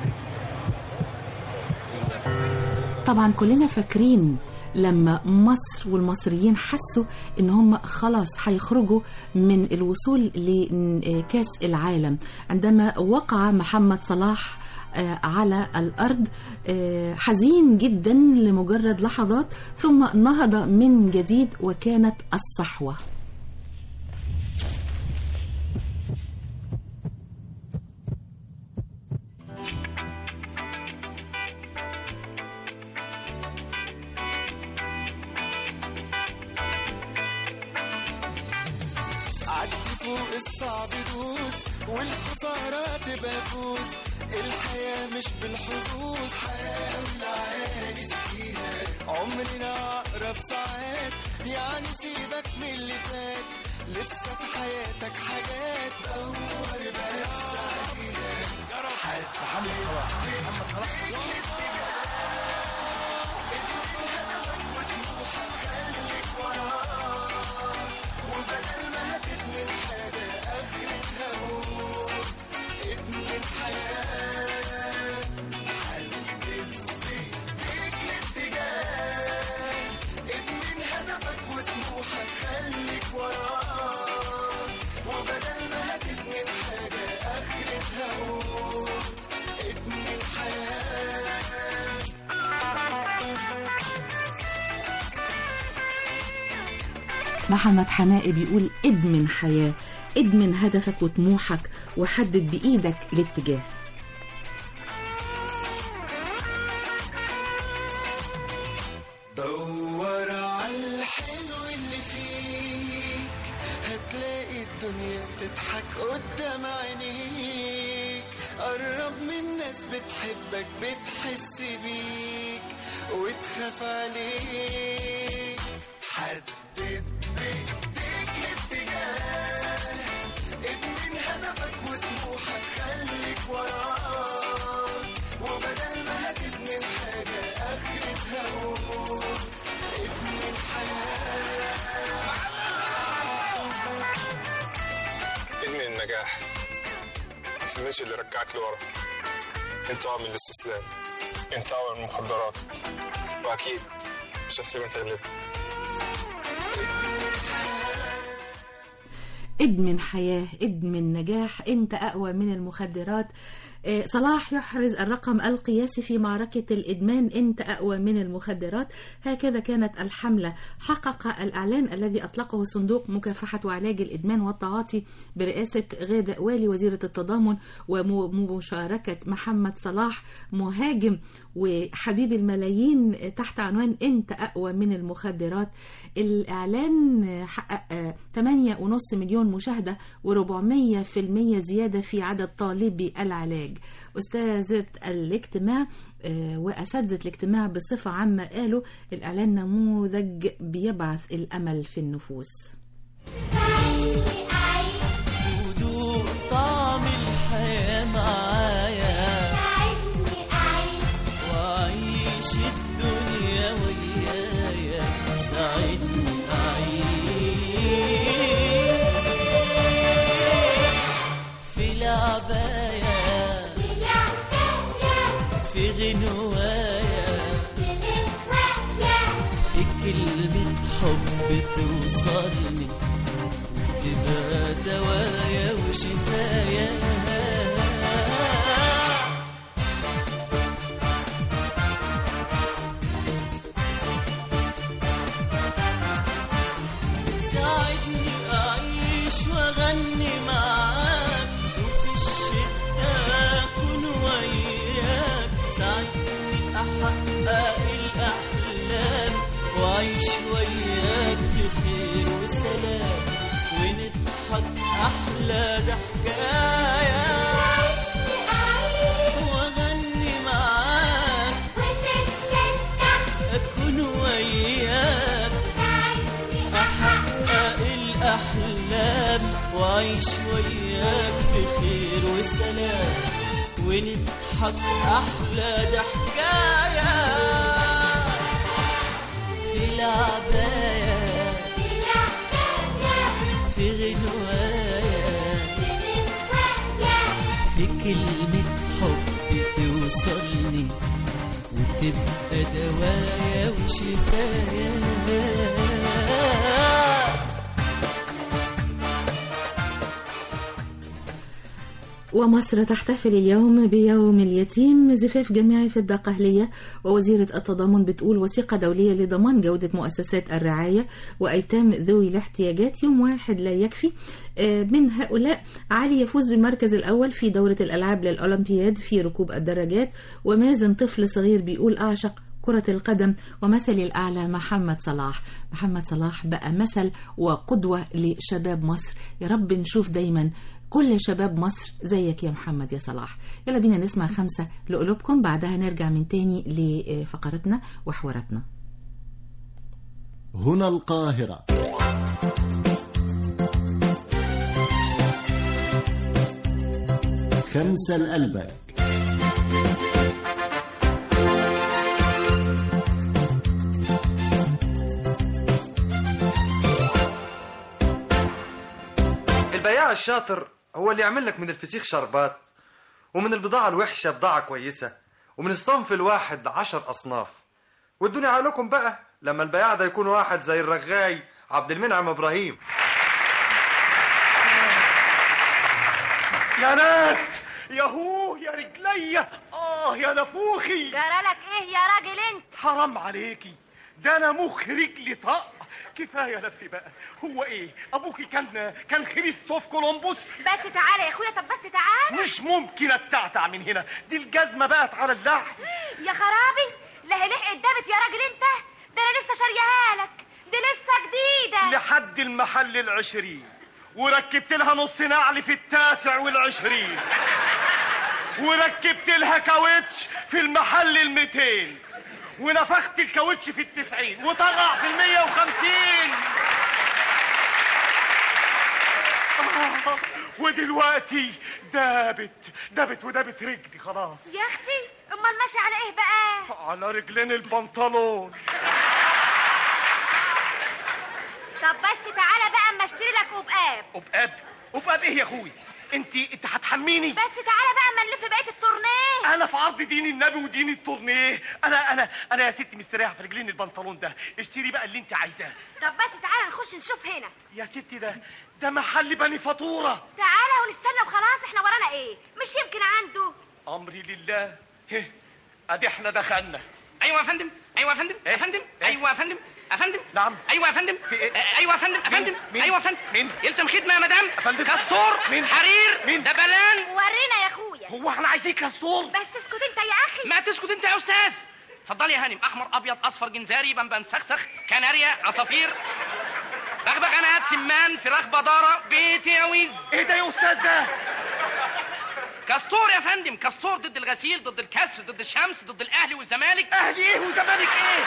S4: طبعا كلنا فاكرين لما مصر والمصريين حسوا ان هم خلاص هيخرجوا من الوصول لكاس العالم عندما وقع محمد صلاح آه، على الارض آه، حزين جدا لمجرد لحظات ثم نهض من جديد وكانت الصحوه
S13: عدي فوق الصعب دوس والخسارة تبقى فوز الحياة مش بالحظوظ حاول عادي فيها عمرنا أقرب ساعات يعني سيبك من اللي فات لسه في حياتك حاجات دور بس عليها يا رب
S16: محمد صلاح محمد صلاح
S13: وبدل ما هتدمن حاجة آخرتها موت ادمن حياة حدد بيك الاتجاه ادمن هدفك وطموحك خليك وراه وبدل ما هتدمن حاجة آخرتها موت ادمن حياة
S4: محمد حمائي بيقول ادمن حياة ادمن هدفك وطموحك وحدد بإيدك الاتجاه
S13: دور على الحلو اللي فيك هتلاقي الدنيا بتضحك قدام عينيك قرب من ناس بتحبك بتحس بيك وتخاف عليك حدد بايديك الاتجاه ادمن هدفك وطموحك خليك وراه وبدل ما هتدمن حاجة آخرتها موت ادمن حياة
S17: ادمن النجاح ما تستناش اللي رجعك لورا انت اعمل الاستسلام انت اعمل المخدرات واكيد مش هسيبها تغلبك
S4: ادمن حياة ادمن نجاح انت اقوى من المخدرات آه، صلاح يحرز الرقم القياسي في معركة الإدمان أنت أقوى من المخدرات هكذا كانت الحملة حقق الإعلان الذي أطلقه صندوق مكافحة وعلاج الإدمان والتعاطي برئاسة غادة والي وزيرة التضامن ومشاركة محمد صلاح مهاجم وحبيب الملايين تحت عنوان أنت أقوى من المخدرات الإعلان حقق 8.5 مليون مشاهدة و400% زيادة في عدد طالبي العلاج أستاذة الاجتماع آه، وأساتذة الاجتماع بصفة عامة قالوا الإعلان نموذج بيبعث الأمل في النفوس
S13: ودوق طعم الحياة معايا وعيش الدنيا ويايا ساعدني أعيش في العباية في غنوايا في كلمة حب توصلني تبقى دوايا وشفايا ساعدني أعيش وأغني
S15: وعيش وياك في خير وسلام ونضحك أحلى ضحكاية وأغني معاك أكون وياك أحقق الأحلام وأعيش وياك في خير وسلام ونضحك أحلى ضحكاية في العباية في غنوايا في كلمة حب توصلني وتبقى دوايا وشفايا
S4: ومصر تحتفل اليوم بيوم اليتيم زفاف جماعي في الدقهلية ووزيرة التضامن بتقول وثيقة دولية لضمان جودة مؤسسات الرعاية وأيتام ذوي الاحتياجات يوم واحد لا يكفي آه، من هؤلاء علي يفوز بالمركز الأول في دورة الألعاب للأولمبياد في ركوب الدراجات ومازن طفل صغير بيقول أعشق كرة القدم ومثلي الأعلى محمد صلاح محمد صلاح بقى مثل وقدوة لشباب مصر يا رب نشوف دايما كل شباب مصر زيك يا محمد يا صلاح يلا بينا نسمع خمسة لقلوبكم بعدها نرجع من تاني لفقرتنا وحواراتنا
S1: هنا القاهرة خمسة لقلبك
S18: البياع الشاطر هو اللي يعمل لك من الفسيخ شربات ومن البضاعة الوحشة بضاعة كويسة ومن الصنف الواحد عشر أصناف والدنيا عقلكم بقى لما البياع ده يكون واحد زي الرغاي عبد المنعم إبراهيم
S19: يا ناس ياهو يا رجليا اه يا نفوخي
S20: جرالك ايه يا راجل انت
S19: حرام عليكي ده انا مخ رجلي طق كفايه لف بقى هو ايه ابوكي كان كان كريستوف كولومبوس
S20: بس تعالى يا اخويا طب بس تعالى
S19: مش ممكن اتعتع من هنا دي الجزمه بقت على اللحم
S20: يا خرابي لا هي لحقت دابت يا راجل انت ده انا لسه شاريها لك دي لسه جديده
S19: لحد المحل العشرين وركبت لها نص نعل في التاسع والعشرين وركبت لها كاوتش في المحل الميتين ونفخت الكاوتش في التسعين وطلع في المية وخمسين آه، ودلوقتي دابت دابت ودابت رجلي خلاص
S20: يا اختي امال ماشي على ايه بقى
S19: على رجلين البنطلون
S20: طب بس تعالى بقى اما اشتري لك قبقاب
S19: قبقاب قبقاب ايه يا اخوي انت انت هتحميني
S20: بس تعالى بقى اما نلف بقيه التورنيه
S19: انا في عرض دين النبي ودين التورنيه انا انا انا يا ستي مستريحه في رجلين البنطلون ده اشتري بقى اللي انت عايزاه
S20: طب بس تعالى نخش نشوف هنا
S19: يا ستي ده ده محل بني فاتوره
S20: تعالى ونستنى وخلاص احنا ورانا ايه مش يمكن عنده
S19: امري لله هه ادي احنا دخلنا
S21: ايوه يا فندم ايوه يا فندم يا فندم ايوه يا فندم يا فندم
S19: نعم
S21: ايوه يا فندم
S19: في إيه؟
S21: آه، ايوه يا فندم يا
S19: مين؟
S21: فندم
S19: مين؟
S21: ايوه يا فندم
S19: مين؟
S21: يلزم خدمه يا مدام
S19: فندم.
S21: كاستور
S19: مين؟
S21: حرير
S19: مين؟
S21: دبلان
S20: ورينا يا اخويا
S19: هو احنا عايزين كاستور
S20: بس اسكت انت يا اخي
S21: ما تسكت انت يا استاذ اتفضلي يا هانم احمر ابيض اصفر جنزاري بمبم سخسخ كناريا عصافير بغبغانات سمان فراخ بداره بيت يا ويز
S19: ايه ده يا استاذ ده
S21: كاستور يا فندم كاستور ضد الغسيل ضد الكسر ضد الشمس ضد الاهلي والزمالك
S19: اهلي ايه وزمالك ايه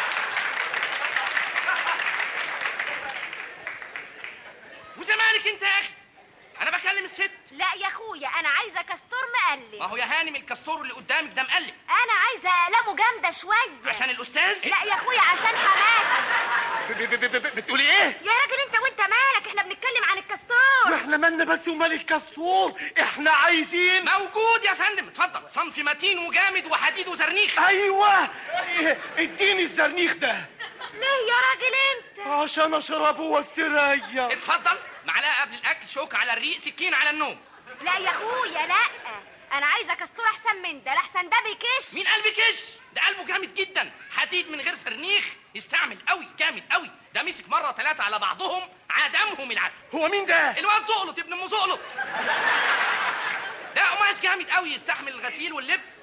S21: وزمالك انت يا اخي انا بكلم الست
S20: لا يا اخويا انا عايزه كاستور مقلب
S21: ما هو يا هانم الكاستور اللي قدامك ده مقلب
S20: انا عايزه اقلامه جامده شويه
S21: عشان الاستاذ
S20: لا يا اخويا عشان حماتي
S19: ب- ب- ب- ب- بتقولي ايه
S20: يا راجل انت وانت مالك احنا بنتكلم عن الكاستور
S19: واحنا مالنا بس ومال الكاستور احنا عايزين
S21: موجود يا فندم اتفضل صنف متين وجامد وحديد وزرنيخ
S19: ايوه إيه، اديني الزرنيخ ده
S20: ليه يا راجل انت
S19: عشان اشربه واستريح
S21: اتفضل معلقه قبل الاكل شوك على الريق سكين على النوم
S20: لا يا اخويا لا انا عايزه كاستور احسن من ده لحسن ده بيكش
S21: مين قلبي كش ده قلبه جامد جدا حديد من غير سرنيخ يستعمل قوي جامد قوي ده مسك مره ثلاثه على بعضهم عدمهم العدل
S19: هو مين ده
S21: الواد زقلط ابن ام زقلط ده قماش جامد قوي يستحمل الغسيل واللبس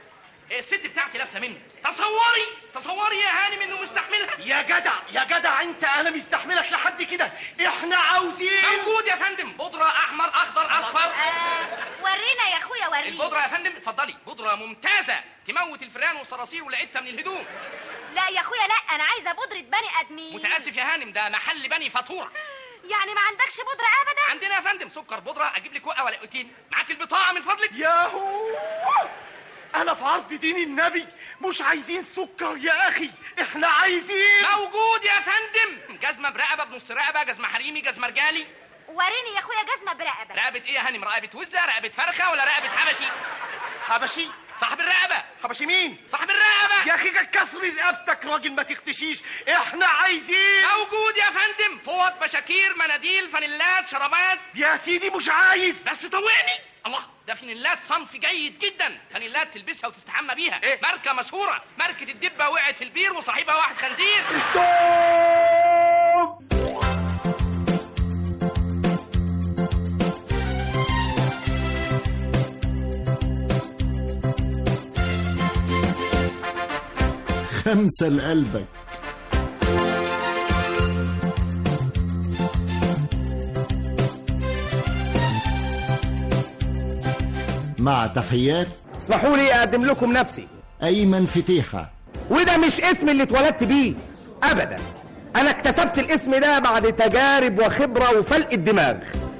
S21: الست بتاعتي لابسه منه تصوري تصوري يا هانم انه مستحملها
S19: يا جدع يا جدع انت انا مستحملك لحد كده احنا عاوزين
S21: موجود يا فندم بودره احمر اخضر اصفر
S20: ورينا يا اخويا ورينا
S21: البودره يا فندم اتفضلي بودره ممتازه تموت الفئران والصراصير ولقيتها من الهدوم
S20: لا يا اخويا لا انا عايزه بودره بني ادمين
S21: متاسف يا هانم ده محل بني فاتوره
S20: يعني ما عندكش بودره ابدا
S21: عندنا يا فندم سكر بودره اجيب لك وقه ولا قوتين معاك البطاقه من فضلك
S19: ياهو انا في عرض دين النبي مش عايزين سكر يا اخي احنا عايزين
S21: موجود يا فندم جزمه برقبه بنص رقبه جزمه حريمي جزمه رجالي
S20: وريني يا اخويا جزمه برقبه
S21: رقبه ايه يا هانم رقبه وزه رقبه فرخه ولا رقبه حبشي
S19: حبشي
S21: صاحب الرقبه
S19: حبشي مين
S21: صاحب الرقبه
S19: يا اخي كسر رقبتك راجل ما تختشيش احنا عايزين
S21: موجود يا فندم فوط بشاكير مناديل فانيلات شرابات
S19: يا سيدي مش عايز
S21: بس طوعني الله ده فانيلات صنف جيد جدا فانيلات تلبسها وتستحمى بيها
S19: إيه؟
S21: ماركه مشهوره ماركه الدبه وقعت في البير وصاحبها واحد خنزير
S1: خمسة لقلبك مع تحيات
S3: اسمحوا لي اقدم لكم نفسي
S1: أيمن فتيحة
S3: وده مش اسم اللي اتولدت بيه ابدا انا اكتسبت الاسم ده بعد تجارب وخبره وفلق الدماغ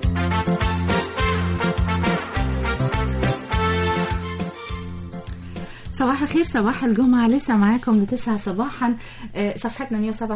S4: صباح الخير صباح الجمعة لسه معاكم لتسعة صباحا آه، صفحتنا 107.4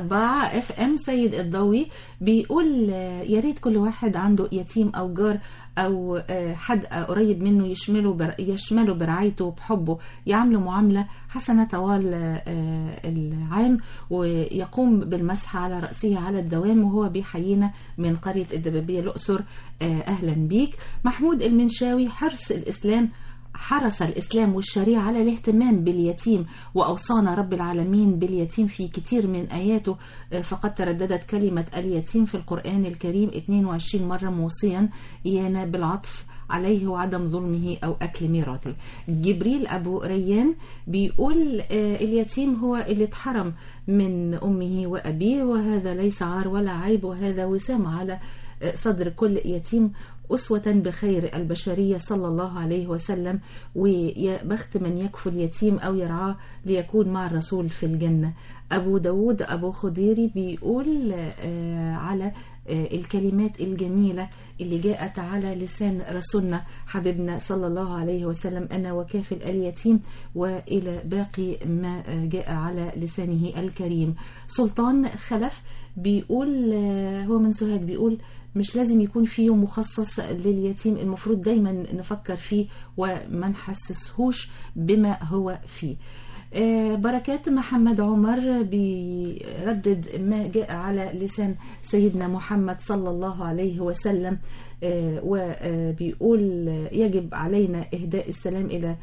S4: اف ام سيد الضوي بيقول آه، يا ريت كل واحد عنده يتيم او جار او آه، حد قريب منه يشمله بر... يشمله برعايته وبحبه يعامله معاملة حسنة طوال آه، العام ويقوم بالمسح على رأسه على الدوام وهو بيحيينا من قرية الدبابية الأقصر آه، أهلا بيك محمود المنشاوي حرص الإسلام حرص الإسلام والشريعة على الاهتمام باليتيم وأوصانا رب العالمين باليتيم في كتير من آياته آه، فقد ترددت كلمة اليتيم في القرآن الكريم 22 مرة موصيا إيانا بالعطف عليه وعدم ظلمه أو أكل ميراثه جبريل أبو ريان بيقول آه، اليتيم هو اللي اتحرم من أمه وأبيه وهذا ليس عار ولا عيب وهذا وسام على آه، صدر كل يتيم أسوة بخير البشرية صلى الله عليه وسلم ويا بخت من يكفل يتيم أو يرعاه ليكون مع الرسول في الجنة أبو داود أبو خضيري بيقول آه، على آه، الكلمات الجميلة اللي جاءت على لسان رسولنا حبيبنا صلى الله عليه وسلم أنا وكافل اليتيم وإلى باقي ما آه، جاء على لسانه الكريم سلطان خلف بيقول آه، هو من سوهاج بيقول مش لازم يكون في يوم مخصص لليتيم المفروض دايما نفكر فيه وما نحسسهوش بما هو فيه آه، بركات محمد عمر بيردد ما جاء على لسان سيدنا محمد صلى الله عليه وسلم آه، وبيقول يجب علينا إهداء السلام إلى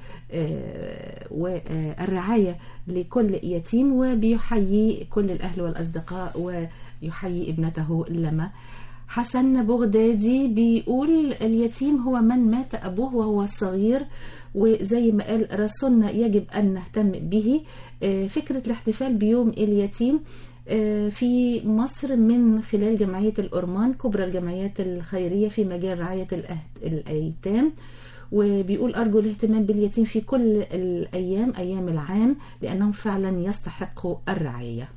S4: آه، والرعاية لكل يتيم وبيحيي كل الأهل والأصدقاء ويحيي ابنته لما حسن بغدادي بيقول اليتيم هو من مات أبوه وهو صغير وزي ما قال رسولنا يجب أن نهتم به آه، فكرة الاحتفال بيوم اليتيم آه، في مصر من خلال جمعية الأورمان كبرى الجمعيات الخيرية في مجال رعاية الأهد- الأيتام وبيقول أرجو الاهتمام باليتيم في كل الأيام أيام العام لأنهم فعلا يستحقوا الرعاية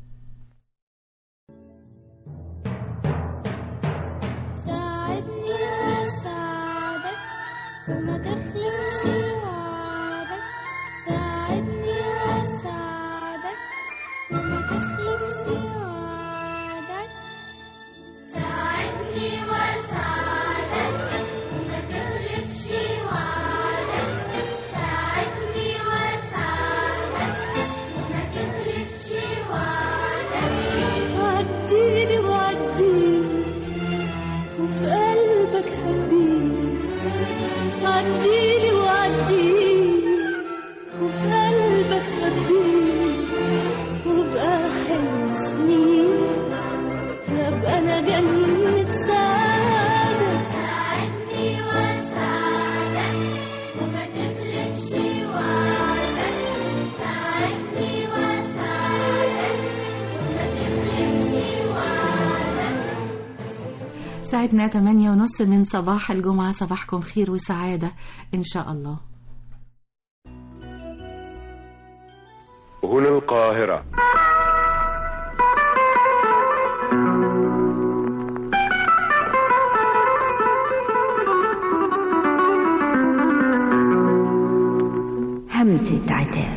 S6: ساعدني واساعدك وما تخلفش وعدك ساعدني واساعدك وما تخلفش وعدك ساعدني واساعدك وما تخلفش وعدك ساعدني واساعدك وما تخلفش وعدك
S4: ساعتنا 8 ونص من صباح الجمعة صباحكم خير وسعادة إن شاء الله
S7: هنا القاهرة
S22: همسة عتاب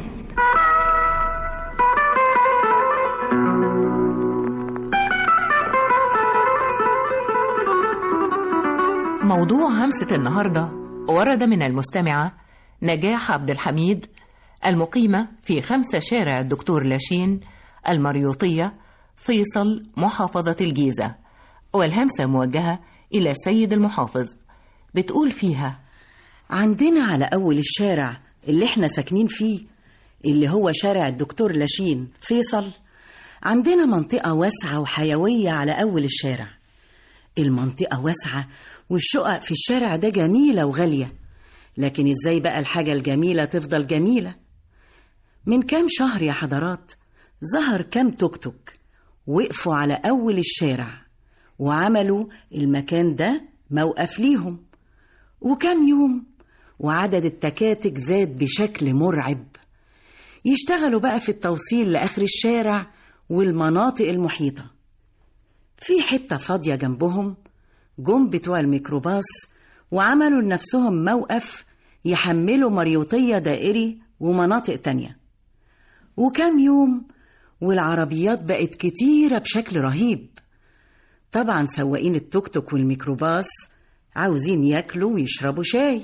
S23: موضوع همسة النهاردة ورد من المستمعة نجاح عبد الحميد المقيمة في خمسة شارع الدكتور لاشين المريوطية فيصل محافظة الجيزة والهمسة موجهة إلى السيد المحافظ بتقول فيها
S24: عندنا على أول الشارع اللي احنا ساكنين فيه اللي هو شارع الدكتور لاشين فيصل عندنا منطقة واسعة وحيوية على أول الشارع المنطقة واسعة والشقق في الشارع ده جميلة وغالية لكن ازاي بقى الحاجة الجميلة تفضل جميلة من كام شهر يا حضرات ظهر كام توك توك وقفوا على أول الشارع وعملوا المكان ده موقف ليهم وكام يوم وعدد التكاتك زاد بشكل مرعب يشتغلوا بقى في التوصيل لآخر الشارع والمناطق المحيطة في حتة فاضية جنبهم جم بتوع الميكروباص وعملوا لنفسهم موقف يحملوا مريوطية دائري ومناطق تانية وكام يوم والعربيات بقت كتيرة بشكل رهيب طبعا سواقين التوك توك والميكروباص عاوزين ياكلوا ويشربوا شاي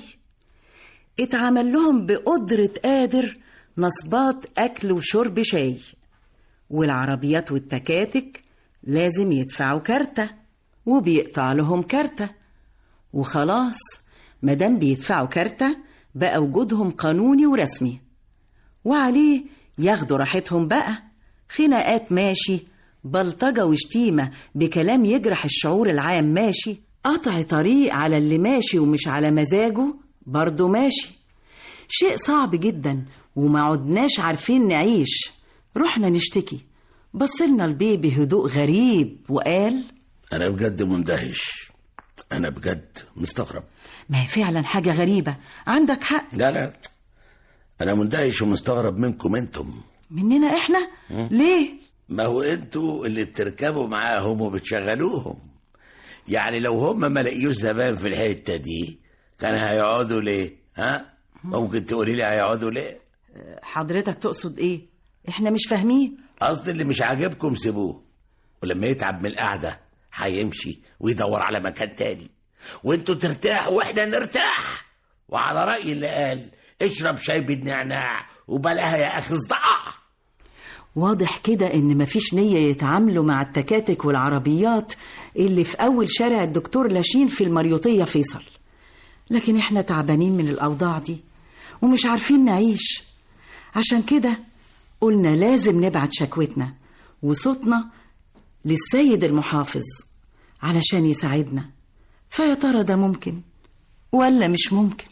S24: اتعمل لهم بقدرة قادر نصبات أكل وشرب شاي والعربيات والتكاتك لازم يدفعوا كارتة وبيقطع لهم كارتة وخلاص مادام بيدفعوا كارتة بقى وجودهم قانوني ورسمي وعليه ياخدوا راحتهم بقى خناقات ماشي بلطجة وشتيمة بكلام يجرح الشعور العام ماشي قطع طريق على اللي ماشي ومش على مزاجه برضه ماشي شيء صعب جدا وما عدناش عارفين نعيش رحنا نشتكي بصلنا البيه بهدوء غريب وقال
S25: أنا بجد مندهش أنا بجد مستغرب
S24: ما هي فعلا حاجة غريبة عندك حق
S25: لا لا أنا مندهش ومستغرب منكم أنتم
S24: مننا احنا ليه
S25: ما هو أنتوا اللي بتركبوا معاهم وبتشغلوهم يعني لو هم ما لقيوش زمان في الحتة دي كان هيقعدوا ليه ها ممكن تقولي لي هيقعدوا ليه
S24: حضرتك تقصد ايه احنا مش فاهمين
S25: قصدي اللي مش عاجبكم سيبوه ولما يتعب من القعدة هيمشي ويدور على مكان تاني وانتوا ترتاحوا واحنا نرتاح وعلى رأي اللي قال اشرب شاي بالنعناع وبلاها يا اخي صداع
S24: واضح كده ان مفيش نية يتعاملوا مع التكاتك والعربيات اللي في اول شارع الدكتور لاشين في المريوطية فيصل لكن احنا تعبانين من الاوضاع دي ومش عارفين نعيش عشان كده قلنا لازم نبعت شكوتنا وصوتنا للسيد المحافظ علشان يساعدنا فيا ترى ده ممكن ولا مش ممكن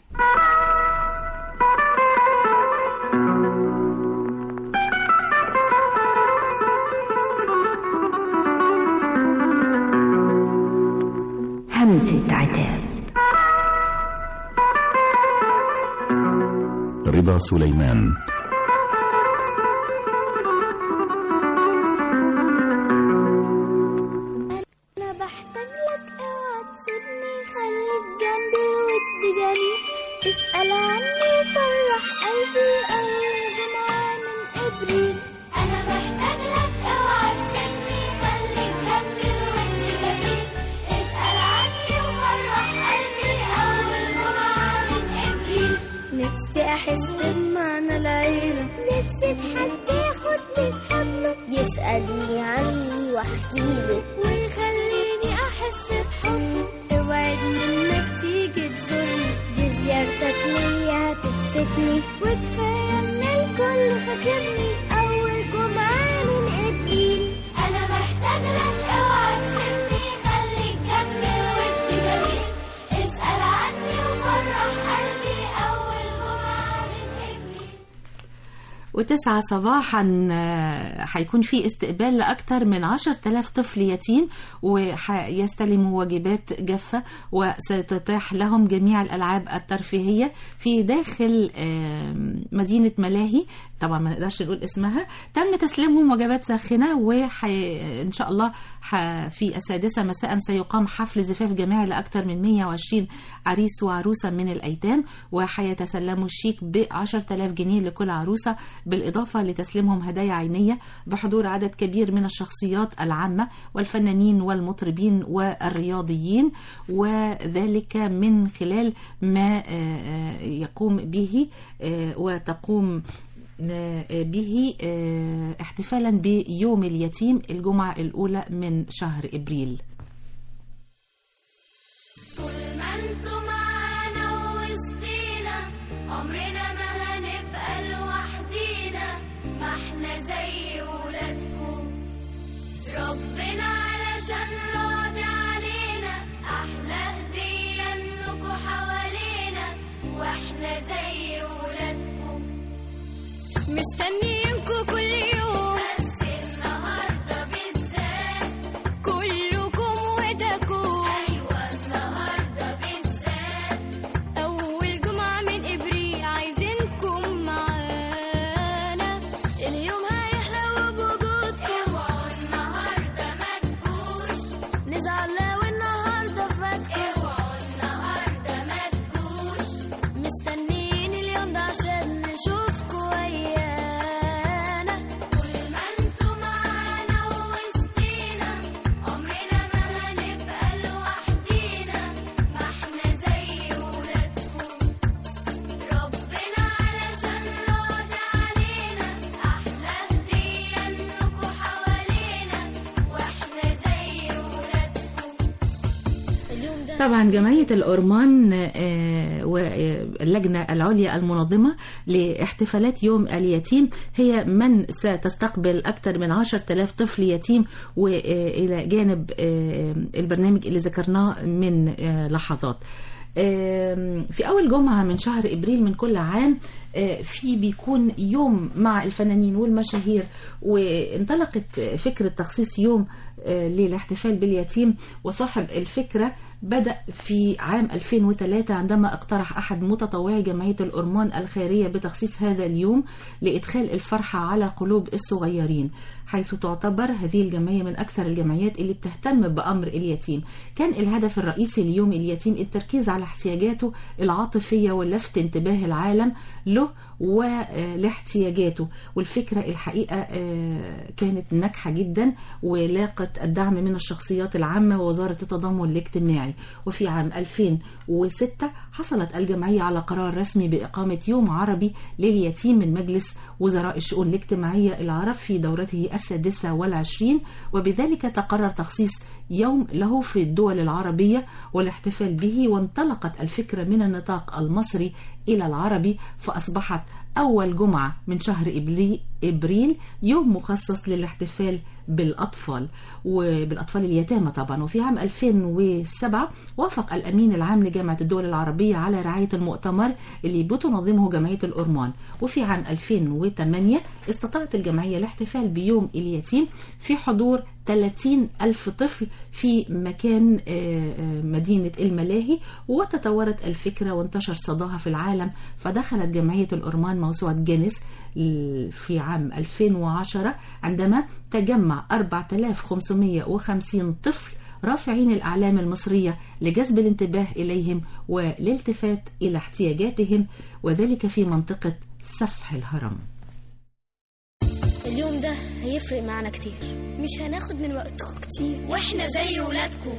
S22: همسة عتاب
S26: رضا سليمان
S6: انا بحتاج لك اوعى تسيبني خليك جنبي الود جميل اسأل عني وفرح قلبي اول جمعة من ابريل انا بحتاج لك اوعى تسيبني خليك جنبي الود جميل اسأل عني وفرح قلبي اول جمعة من ابريل نفسي احس بمعنى العيلة نفسي في حد ياخدني في حضنه يسألني عني واحكيله ويخليني احس بحبه اوعدني انك تيجي تزورني دي زيارتك ليا هتبسطني وكفايه ان الكل فاكرني اول جمعه من ابريل انا محتاج لك اوعى تسيبني خليك جنبي الود جميل اسال عني وفرح قلبي اول جمعه من ابريل
S4: وتسعة صباحا آه، هيكون في استقبال لأكثر من عشر تلاف طفل يتيم ويستلموا واجبات جافة وستتاح لهم جميع الألعاب الترفيهية في داخل آه، مدينة ملاهي طبعا ما نقدرش نقول اسمها تم تسليمهم وجبات ساخنة وإن شاء الله ح- في السادسة مساء سيقام حفل زفاف جماعي لأكثر من 120 عريس وعروسة من الأيتام وحيتسلموا الشيك ب 10000 جنيه لكل عروسة بالإضافة لتسليمهم هدايا عينية بحضور عدد كبير من الشخصيات العامة والفنانين والمطربين والرياضيين وذلك من خلال ما آه، آه، يقوم به آه، وتقوم آه، به آه، احتفالا بيوم اليتيم الجمعة الأولى من شهر إبريل
S6: طول ما انتوا معانا ووسطينا عمرنا ما هنبقى لوحدينا ما احنا زي ولادكم ربنا علشان راضي علينا احلى هدية انكوا حوالينا واحنا زي ولادكم مستنيينكوا كل يوم بس النهارده بالذات كلكم ودكم ايوه النهارده بالذات اول جمعه من ابريل عايزينكم معانا اليوم هيحلى بوجودكم اوعوا النهارده ما تجوش نزعل لو النهارده فاتكم اوعوا النهارده ما تجوش مستنيين اليوم ده عشان نشوفكوا ويانا طول ما انتوا معانا ووسطينا عمرنا ما هنبقى لوحدينا ما احنا زي ولادكم ربنا علشان راضي علينا احلى هدية انكوا حوالينا واحنا زي ولادكم اليوم ده
S4: طبعا جمعية الأورمان آه، واللجنة العليا المنظمة لاحتفالات يوم اليتيم هي من ستستقبل أكثر من عشر تلاف طفل يتيم وإلى جانب آه، البرنامج اللي ذكرناه من آه، لحظات آم، في أول جمعة من شهر إبريل من كل عام آه، في بيكون يوم مع الفنانين والمشاهير وانطلقت فكرة تخصيص يوم آه، للاحتفال باليتيم وصاحب الفكرة بدأ في عام 2003 عندما اقترح أحد متطوعي جمعية الأورمان الخيرية بتخصيص هذا اليوم لإدخال الفرحة على قلوب الصغيرين حيث تعتبر هذه الجمعية من أكثر الجمعيات اللي بتهتم بأمر اليتيم كان الهدف الرئيسي ليوم اليتيم التركيز على احتياجاته العاطفية ولفت انتباه العالم له ولاحتياجاته والفكرة الحقيقة آه، كانت ناجحة جدا ولاقت الدعم من الشخصيات العامة ووزارة التضامن الاجتماعي وفي عام 2006 حصلت الجمعية على قرار رسمي بإقامة يوم عربي لليتيم من مجلس وزراء الشؤون الاجتماعية العرب في دورته السادسة والعشرين وبذلك تقرر تخصيص يوم له في الدول العربية والاحتفال به وانطلقت الفكرة من النطاق المصري إلى العربي فأصبحت أول جمعة من شهر إبري- إبريل يوم مخصص للاحتفال بالأطفال وبالأطفال اليتامى طبعا وفي عام 2007 وافق الأمين العام لجامعة الدول العربية على رعاية المؤتمر اللي بتنظمه جمعية الأورمان وفي عام 2008 استطاعت الجمعية الاحتفال بيوم اليتيم في حضور 30 ألف طفل في مكان آه، آه، مدينة الملاهي وتطورت الفكرة وانتشر صداها في العالم فدخلت جمعية الأورمان موسوعة جينيس ل- في عام 2010 عندما تجمع 4550 طفل رافعين الأعلام المصرية لجذب الانتباه إليهم والالتفات إلى احتياجاتهم وذلك في منطقة سفح الهرم
S6: اليوم ده هيفرق معانا كتير مش هناخد من وقتكم كتير واحنا زي ولادكم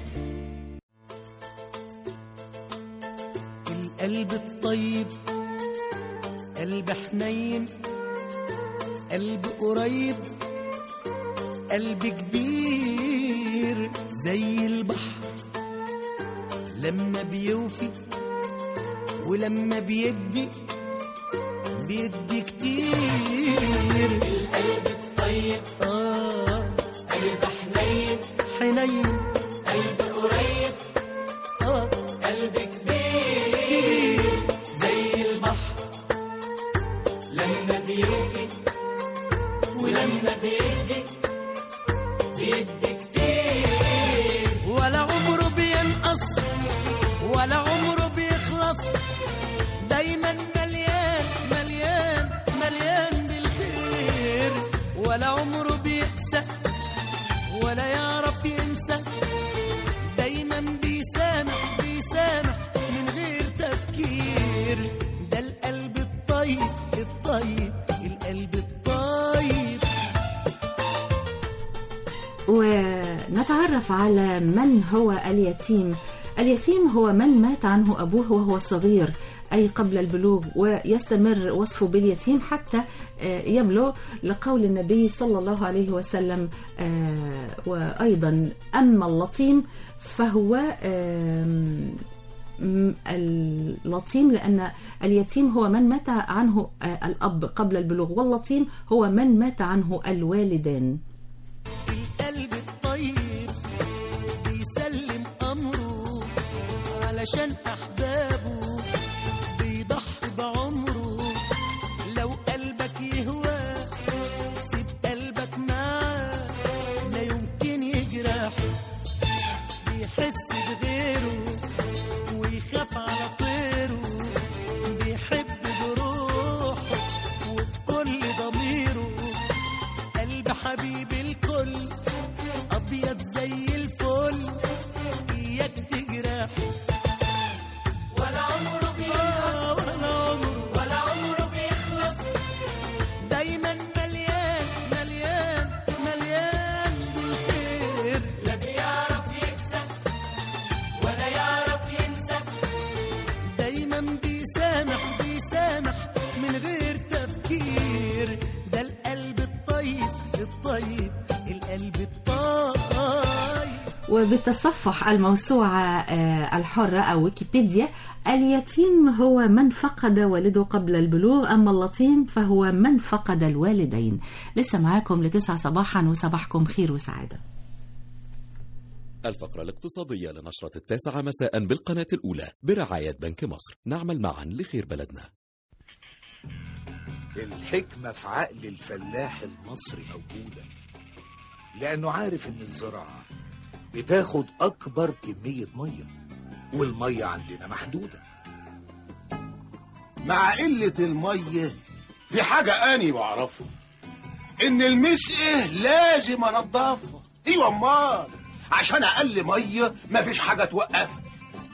S15: القلب الطيب قلب حنين قلب قريب قلب كبير زي البحر لما بيوفي ولما بيدي بيدي كتير القلب الطيب اه قلب حنين حنين قلب قريب اه قلب كبير زي البحر لما بيوفي بيدي كتير ولا عمره بينقص ولا عمره بيخلص دايما مليان مليان مليان بالخير ولا عمره بيقسى ولا يعرف ينسى دايما بيسامح بيسامح من غير تفكير ده القلب الطيب الطيب القلب الطيب
S4: ونتعرف على من هو اليتيم اليتيم هو من مات عنه أبوه وهو صغير أي قبل البلوغ ويستمر وصفه باليتيم حتى آه، يبلغ لقول النبي صلى الله عليه وسلم آه، وأيضا أما اللطيم فهو آم، م- اللطيم لأن اليتيم هو من مات عنه آه، الأب قبل البلوغ واللطيم هو من مات عنه الوالدان
S15: القلب الطيب بيسلم أمره علشان أحبابه بيضحي بعمره لو قلبك يهوى سيب قلبك معاه لا يمكن يجرح بيحس بغيره ويخاف على طيره بيحب بروحه وبكل ضميره قلب حبيب الكل ابيض زي الفل اياك تجرح ولا عمره بيخلص ولا عمره ولا عمره بيخلص دايما مليان مليان مليان بالخير لا بيعرف يكسب ولا يعرف ينسى دايما بيسامح بيسامح من غير تفكير ده القلب الطيب الطيب القلب الطيب
S4: وبتصفح الموسوعة آه، الحرة أو ويكيبيديا اليتيم هو من فقد والده قبل البلوغ أما اللطيم فهو من فقد الوالدين لسه معاكم لتسعة صباحا وصباحكم خير وسعادة
S5: الفقرة الاقتصادية لنشرة التاسعة مساء بالقناة الأولى برعاية بنك مصر نعمل معا لخير بلدنا
S7: الحكمة في عقل الفلاح المصري موجودة لأنه عارف إن الزراعة بتاخد أكبر كمية مية والمية عندنا محدودة
S8: مع قلة المية في حاجة أني بعرفها إن المسقة لازم أنضفها أيوة أمال عشان أقل مية مفيش حاجة توقفها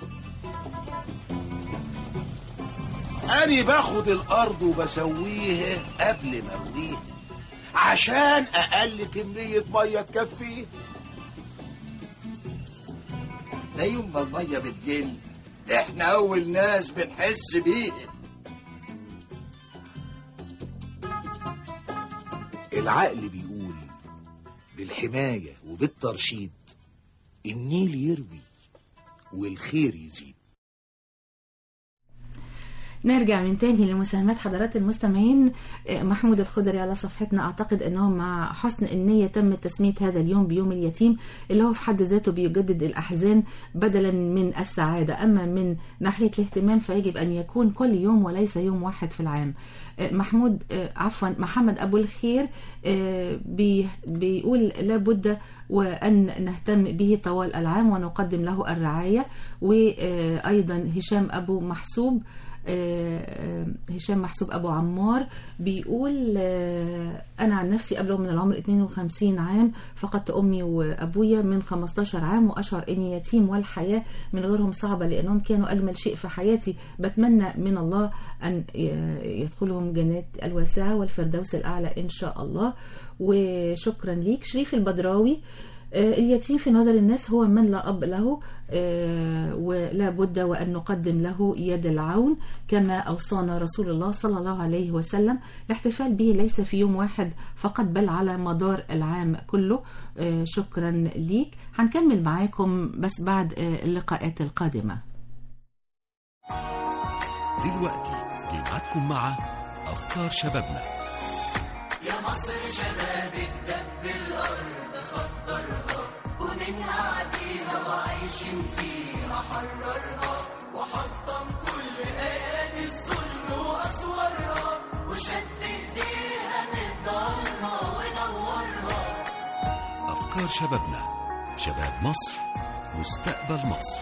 S8: أني باخد الأرض وبسويها قبل ما أرويها عشان أقل كمية مية تكفيها
S10: ده يوم ما المية بتقل احنا أول ناس بنحس بيها
S7: العقل بيقول بالحماية وبالترشيد النيل يروي والخير يزيد
S4: نرجع من تاني لمساهمات حضرات المستمعين آه، محمود الخضري على صفحتنا اعتقد انه مع حسن النية تم تسمية هذا اليوم بيوم اليتيم اللي هو في حد ذاته بيجدد الاحزان بدلا من السعادة اما من ناحية الاهتمام فيجب ان يكون كل يوم وليس يوم واحد في العام آه، محمود آه، عفوا محمد ابو الخير آه، بي- بيقول لابد وان نهتم به طوال العام ونقدم له الرعاية وايضا هشام ابو محسوب آه، آه، هشام محسوب ابو عمار بيقول آه، انا عن نفسي ابلغ من العمر 52 عام فقدت امي وابويا من 15 عام واشعر اني يتيم والحياه من غيرهم صعبه لانهم كانوا اجمل شيء في حياتي بتمنى من الله ان ي- يدخلهم جنات الواسعه والفردوس الاعلى ان شاء الله وشكرا ليك شريف البدراوي آه، اليتيم في نظر الناس هو من لا أب له آه، ولا بد وأن نقدم له يد العون كما أوصانا رسول الله صلى الله عليه وسلم الاحتفال به ليس في يوم واحد فقط بل على مدار العام كله آه، شكرا ليك هنكمل معاكم بس بعد آه، اللقاءات القادمة
S22: دلوقتي جمعتكم مع أفكار شبابنا
S15: يا مصر شبابك دب الأرض خطرها ومنها عديها وعايشين فيها حررها وحطم كل آيات الظلم وأسوارها وشد إيديها نضالها ونورها
S22: أفكار شبابنا شباب مصر مستقبل مصر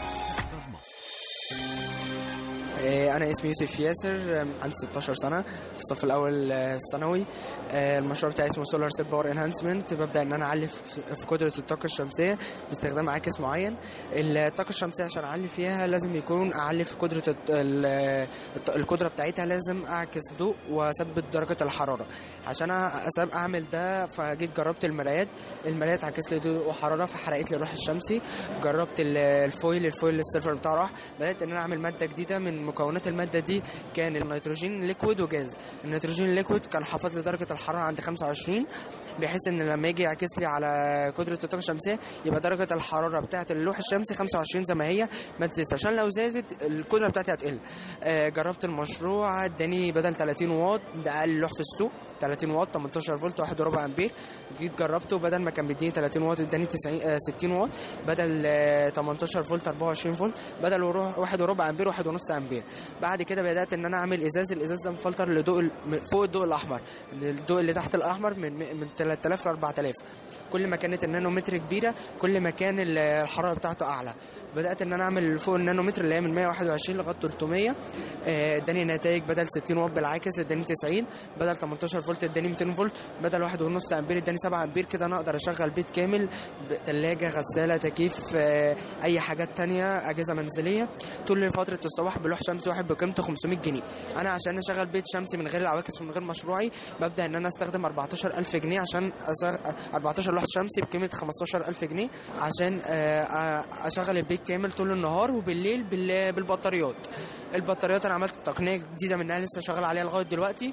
S2: آه، أنا اسمي يوسف ياسر آم، عندي 16 سنة في الصف الأول آه، الثانوي آه، المشروع بتاعي اسمه سولار سيل باور انهانسمنت ببدأ إن أنا أعلي في في قدرة الطاقة الشمسية باستخدام عاكس معين الطاقة الشمسية عشان أعلي فيها لازم يكون أعلي في قدرة الت- ال- الت- القدرة بتاعتها لازم أعكس ضوء وأثبت درجة الحرارة عشان أسب أعمل ده فجيت جربت المرايات المرايات عكس لي ضوء وحرارة فحرقت لي الروح الشمسي جربت ال- الفويل الفويل السيلفر بتاعه راح بدأت إن أنا أعمل مادة جديدة من مكونات المادة دي كان النيتروجين ليكويد وجاز النيتروجين ليكويد كان حافظ لي درجة الحرارة عند 25 بحيث ان لما يجي يعكس لي على قدرة الطاقة الشمسية يبقى درجة الحرارة بتاعة اللوح الشمسي 25 زي ما هي ما تزيدش عشان لو زادت القدرة بتاعتي هتقل آه، جربت المشروع اداني بدل 30 واط ده اقل لوح في السوق 30 واط 18 فولت 1 وربع امبير جيت جربته بدل ما كان بيديني 30 واط اداني 90 آه، 60 واط بدل آه، 18 فولت 24 فولت بدل ورو- واحد وربع امبير واحد ونص امبير بعد كده بدات ان انا اعمل ازاز الازاز ده مفلتر لضوء ال- م- فوق الضوء الاحمر الضوء اللي تحت الاحمر من من 3000 ل 4000 كل ما كانت النانومتر كبيره كل ما كان ال- الحراره بتاعته اعلى بدات ان انا اعمل فوق النانومتر اللي هي من 121 لغايه 300 آه، اداني نتائج بدل 60 واط بالعاكس اداني 90 بدل 18 فولت اداني 200 فولت بدل واحد ونص امبير اداني 7 امبير كده انا اقدر اشغل بيت كامل ثلاجه غساله تكييف آه، اي حاجات تانية اجهزه منزليه طول فتره الصباح بلوح شمسي واحد بقيمته 500 جنيه انا عشان اشغل بيت شمسي من غير العواكس ومن غير مشروعي ببدا ان انا استخدم 14000 جنيه عشان أشغ... 14 لوح شمسي بقيمه 15000 جنيه عشان آه، آه، اشغل البيت كامل طول النهار وبالليل بال... بالبطاريات البطاريات انا عملت تقنيه جديده منها لسه شغال عليها لغايه دلوقتي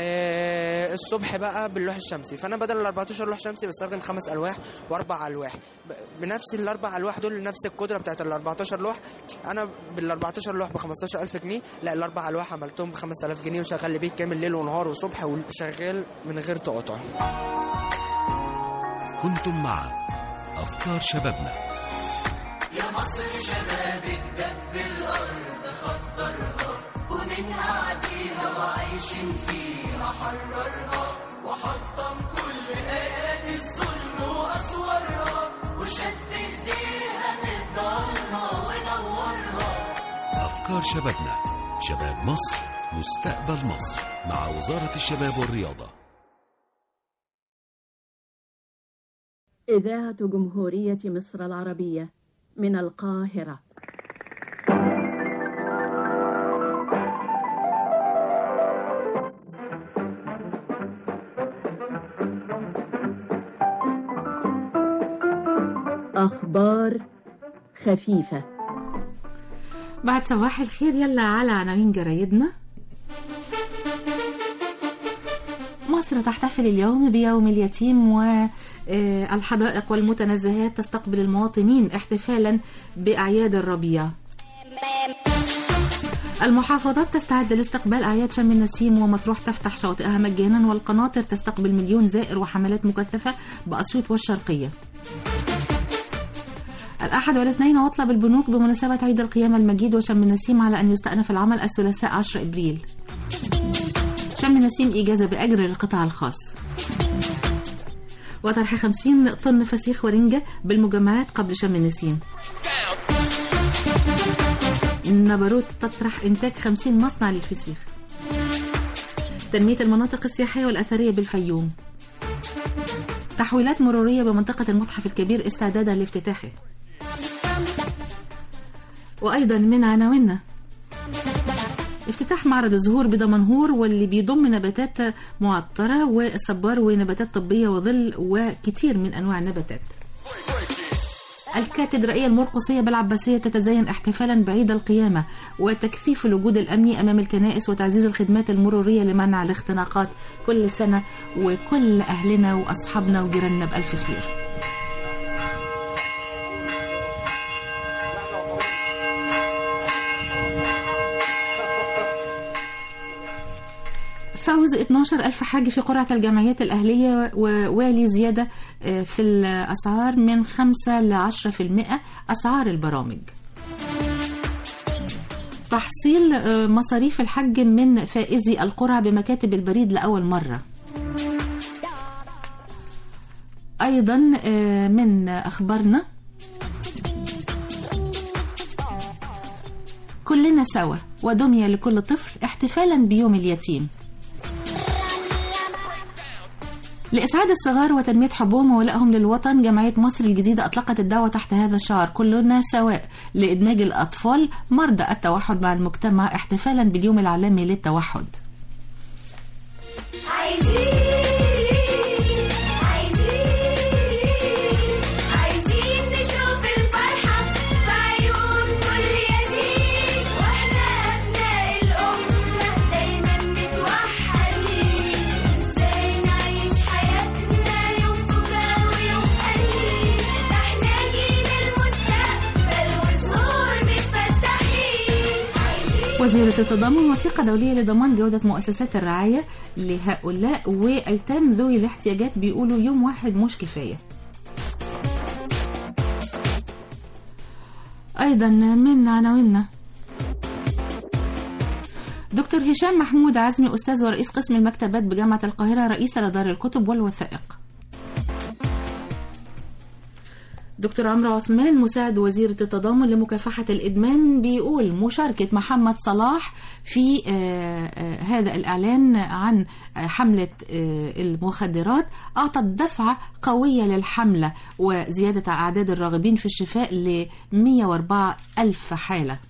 S2: آه، الصبح بقى باللوح الشمسي فانا بدل ال 14 لوح شمسي بستخدم خمس الواح واربع الواح ب- بنفس الاربع الواح دول نفس القدره بتاعت ال 14 لوح انا بال 14 لوح ب 15000 جنيه لا الاربع الواح عملتهم ب 5000 جنيه وشغال لي بيت كامل ليل ونهار وصبح وشغال من غير تقاطع
S22: كنتم مع أفكار شبابنا
S15: يا مصر شبابك دب الأرض خطرها ومن قعديها وعايشين فيها حررها وحطم كل آيات الظلم وأسوارها وشد إيديها نقدرها ونورها
S22: أفكار شبابنا شباب مصر مستقبل مصر مع وزارة الشباب والرياضة
S9: إذاعة جمهورية مصر العربية من القاهرة أخبار خفيفة
S4: بعد صباح الخير يلا على عناوين جرايدنا مصر تحتفل اليوم بيوم اليتيم والحدائق والمتنزهات تستقبل المواطنين احتفالا بأعياد الربيع المحافظات تستعد لاستقبال أعياد شم النسيم ومطروح تفتح شواطئها مجانا والقناطر تستقبل مليون زائر وحملات مكثفة بأسيوط والشرقية الأحد والاثنين عطلة بالبنوك بمناسبة عيد القيامة المجيد وشم النسيم على أن يستأنف العمل الثلاثاء 10 إبريل شم النسيم إجازة بأجر للقطاع الخاص وطرح 50 طن فسيخ ورنجة بالمجمعات قبل شم النسيم نبروت تطرح إنتاج 50 مصنع للفسيخ تنمية المناطق السياحية والأثرية بالفيوم تحويلات مرورية بمنطقة المتحف الكبير استعدادا لافتتاحه وأيضا من عناويننا افتتاح معرض الزهور بدمنهور واللي بيضم نباتات معطرة والصبار ونباتات طبية وظل وكتير من أنواع النباتات الكاتدرائية المرقصية بالعباسية تتزين احتفالا بعيد القيامة وتكثيف الوجود الأمني أمام الكنائس وتعزيز الخدمات المرورية لمنع الاختناقات كل سنة وكل أهلنا وأصحابنا وجيراننا بألف خير فوز 12 ألف حاج في قرعة الجمعيات الأهلية ووالي زيادة آه، في الأسعار من 5 ل 10% أسعار البرامج تحصيل آه، مصاريف الحج من فائزي القرعة بمكاتب البريد لأول مرة وأيضا آه، من أخبارنا كلنا سوا ودمية لكل طفل احتفالا بيوم اليتيم لإسعاد الصغار وتنمية حبهم وولائهم للوطن جمعية مصر الجديدة أطلقت الدعوة تحت هذا الشعار كلنا سواء لإدماج الأطفال مرضى التوحد مع المجتمع احتفالا باليوم العالمي للتوحد
S6: عايزين نشوف الفرحة في عيون كل يتيم واحنا أبناء الأمة دايما متوحدين ازاي نعيش حياتنا يوم بكرة ويوم قريب ده احنا جيل المستقبل وزهور متفتحين
S4: وزيرة التضامن وثيقة دولية لضمان جودة مؤسسات الرعاية لهؤلاء وأيتام ذوي الاحتياجات بيقولوا يوم واحد مش كفاية أيضا من عناويننا دكتور هشام محمود عزمي أستاذ ورئيس قسم المكتبات بجامعة القاهرة رئيس لدار الكتب والوثائق دكتور عمرو عثمان مساعد وزيرة التضامن لمكافحة الإدمان بيقول مشاركة محمد صلاح في آه، آه، هذا الإعلان عن آه، حملة آه، المخدرات أعطت دفعة قوية للحملة وزيادة أعداد الراغبين في الشفاء ل 104 ألف حالة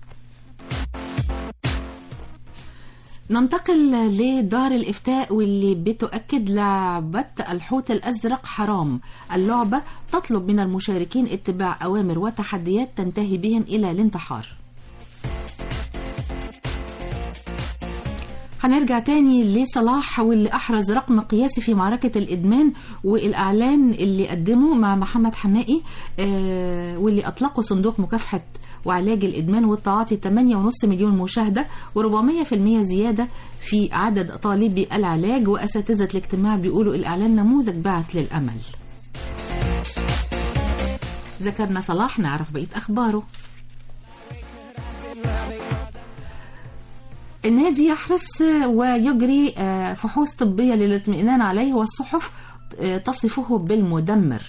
S4: ننتقل لدار الإفتاء واللي بتؤكد لعبة الحوت الأزرق حرام اللعبة تطلب من المشاركين اتباع أوامر وتحديات تنتهي بهم إلى الانتحار هنرجع تاني لصلاح واللي أحرز رقم قياسي في معركة الإدمان والإعلان اللي قدمه مع محمد حمائي آه واللي أطلقوا صندوق مكافحة وعلاج الإدمان والتعاطي 8.5 مليون مشاهدة و400% زيادة في عدد طالبي العلاج وأساتذة الاجتماع بيقولوا الإعلان نموذج بعث للأمل ذكرنا صلاح نعرف بقية أخباره النادي يحرص ويجري آه، فحوص طبية للاطمئنان عليه والصحف آه، تصفه بالمدمر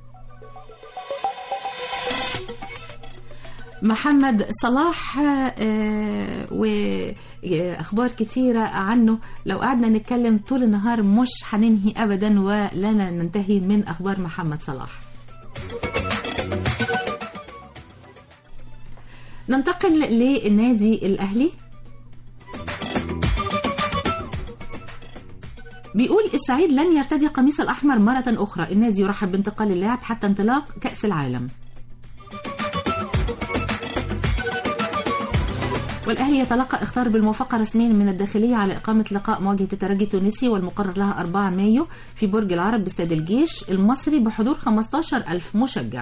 S4: محمد صلاح آه، واخبار كتيره عنه لو قعدنا نتكلم طول النهار مش هننهي ابدا ولا ننتهي من اخبار محمد صلاح ننتقل للنادي الاهلي بيقول السعيد لن يرتدي قميص الأحمر مرة أخرى النادي يرحب بانتقال اللاعب حتى انطلاق كأس العالم والأهلي يتلقى اختار بالموافقة رسميا من الداخلية على إقامة لقاء مواجهة الترجي التونسي والمقرر لها 4 مايو في برج العرب باستاد الجيش المصري بحضور 15 ألف مشجع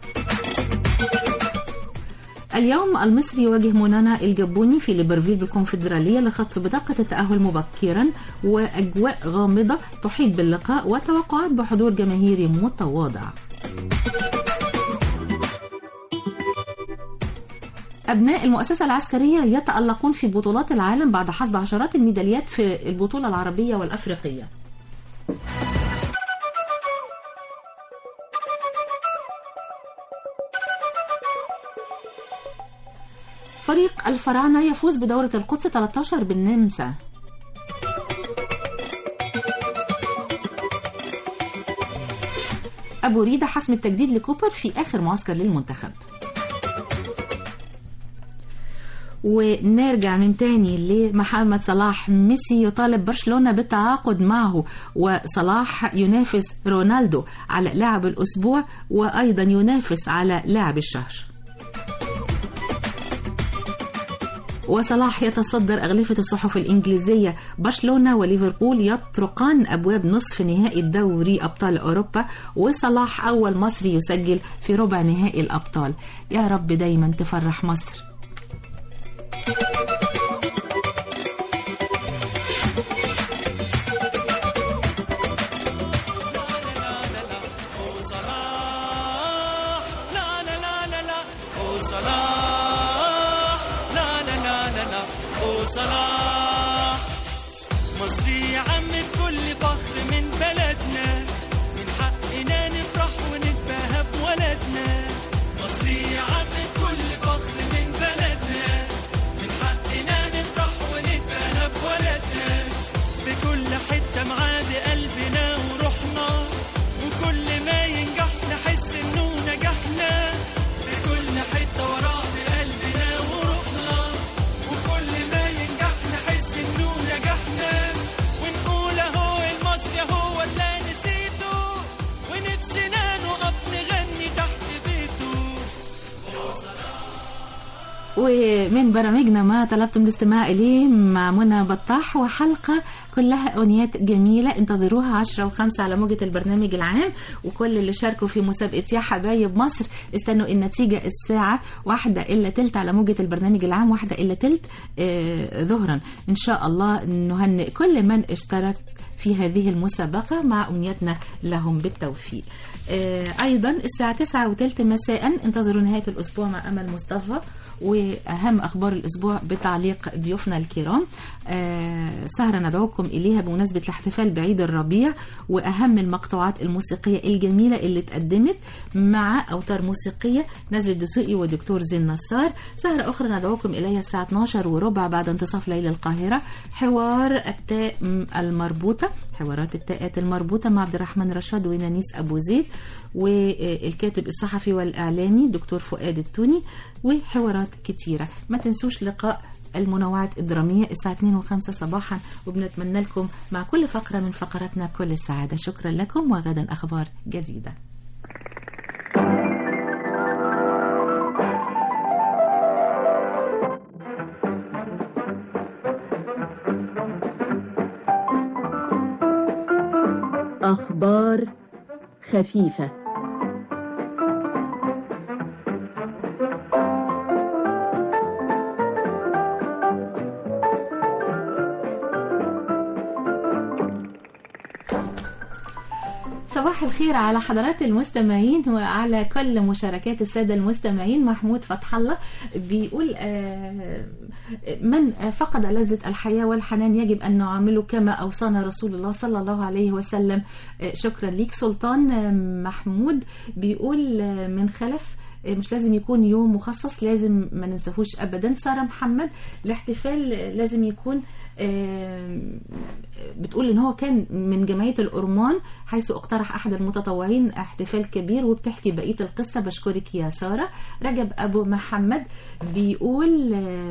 S4: اليوم المصري يواجه منانا الجبوني في ليبرفيل بالكونفدرالية لخطف بطاقة التأهل مبكرا وأجواء غامضة تحيط باللقاء وتوقعات بحضور جماهيري متواضع أبناء المؤسسة العسكرية يتألقون في بطولات العالم بعد حصد عشرات الميداليات في البطولة العربية والأفريقية فريق الفراعنة يفوز بدورة القدس 13 بالنمسا أبو ريدة حسم التجديد لكوبر في آخر معسكر للمنتخب ونرجع من تاني لمحمد صلاح ميسي يطالب برشلونة بالتعاقد معه وصلاح ينافس رونالدو على لاعب الأسبوع وأيضا ينافس على لاعب الشهر وصلاح يتصدر أغلفة الصحف الإنجليزية برشلونة وليفربول يطرقان أبواب نصف نهائي دوري أبطال أوروبا وصلاح أول مصري يسجل في ربع نهائي الأبطال يا رب دايما تفرح مصر
S15: لا لا لا لا لا أو صلاح لا لا لا لا لا أو صلاح مصري يا عم بكل فخر من بلدنا من حقنا نفرح
S4: ومن برامجنا ما طلبتم الاستماع إليه مع منى بطاح وحلقة كلها أغنيات جميلة انتظروها عشرة وخمسة على موجة البرنامج العام وكل اللي شاركوا في مسابقة يا حبايب مصر استنوا النتيجة الساعة واحدة إلا تلت على موجة البرنامج العام واحدة إلا تلت آه ظهرا إن شاء الله نهنئ كل من اشترك في هذه المسابقة مع أمنيتنا لهم بالتوفيق آه، أيضا الساعة تسعة وثلث مساء انتظروا نهاية الأسبوع مع أمل مصطفى وأهم أخبار الأسبوع بتعليق ضيوفنا الكرام آه، سهرة ندعوكم إليها بمناسبة الاحتفال بعيد الربيع وأهم المقطوعات الموسيقية الجميلة اللي اتقدمت مع أوتار موسيقية نزل الدسوقي ودكتور زين نصار سهرة أخرى ندعوكم إليها الساعة 12 وربع بعد انتصاف ليل القاهرة حوار التاء المربوطة حوارات التاءات المربوطة مع عبد الرحمن رشاد ونانيس أبو زيد والكاتب الصحفي والإعلامي دكتور فؤاد التوني وحوارات كتيرة ما تنسوش لقاء المنوعات الدرامية الساعة 2 و5 صباحا وبنتمنى لكم مع كل فقرة من فقراتنا كل السعادة شكرا لكم وغدا أخبار جديدة
S9: أخبار خفيفة
S4: صباح الخير على حضرات المستمعين وعلى كل مشاركات السادة المستمعين محمود فتح الله بيقول آه، من فقد لذة الحياة والحنان يجب أن نعامله كما أوصانا رسول الله صلى الله عليه وسلم آه، شكرا ليك سلطان آه، محمود بيقول آه، من خلف مش لازم يكون يوم مخصص لازم ما ننساهوش ابدا ساره محمد الاحتفال لازم يكون آم، بتقول ان هو كان من جمعيه الأرمان حيث اقترح احد المتطوعين احتفال كبير وبتحكي بقيه القصه بشكرك يا ساره رجب ابو محمد بيقول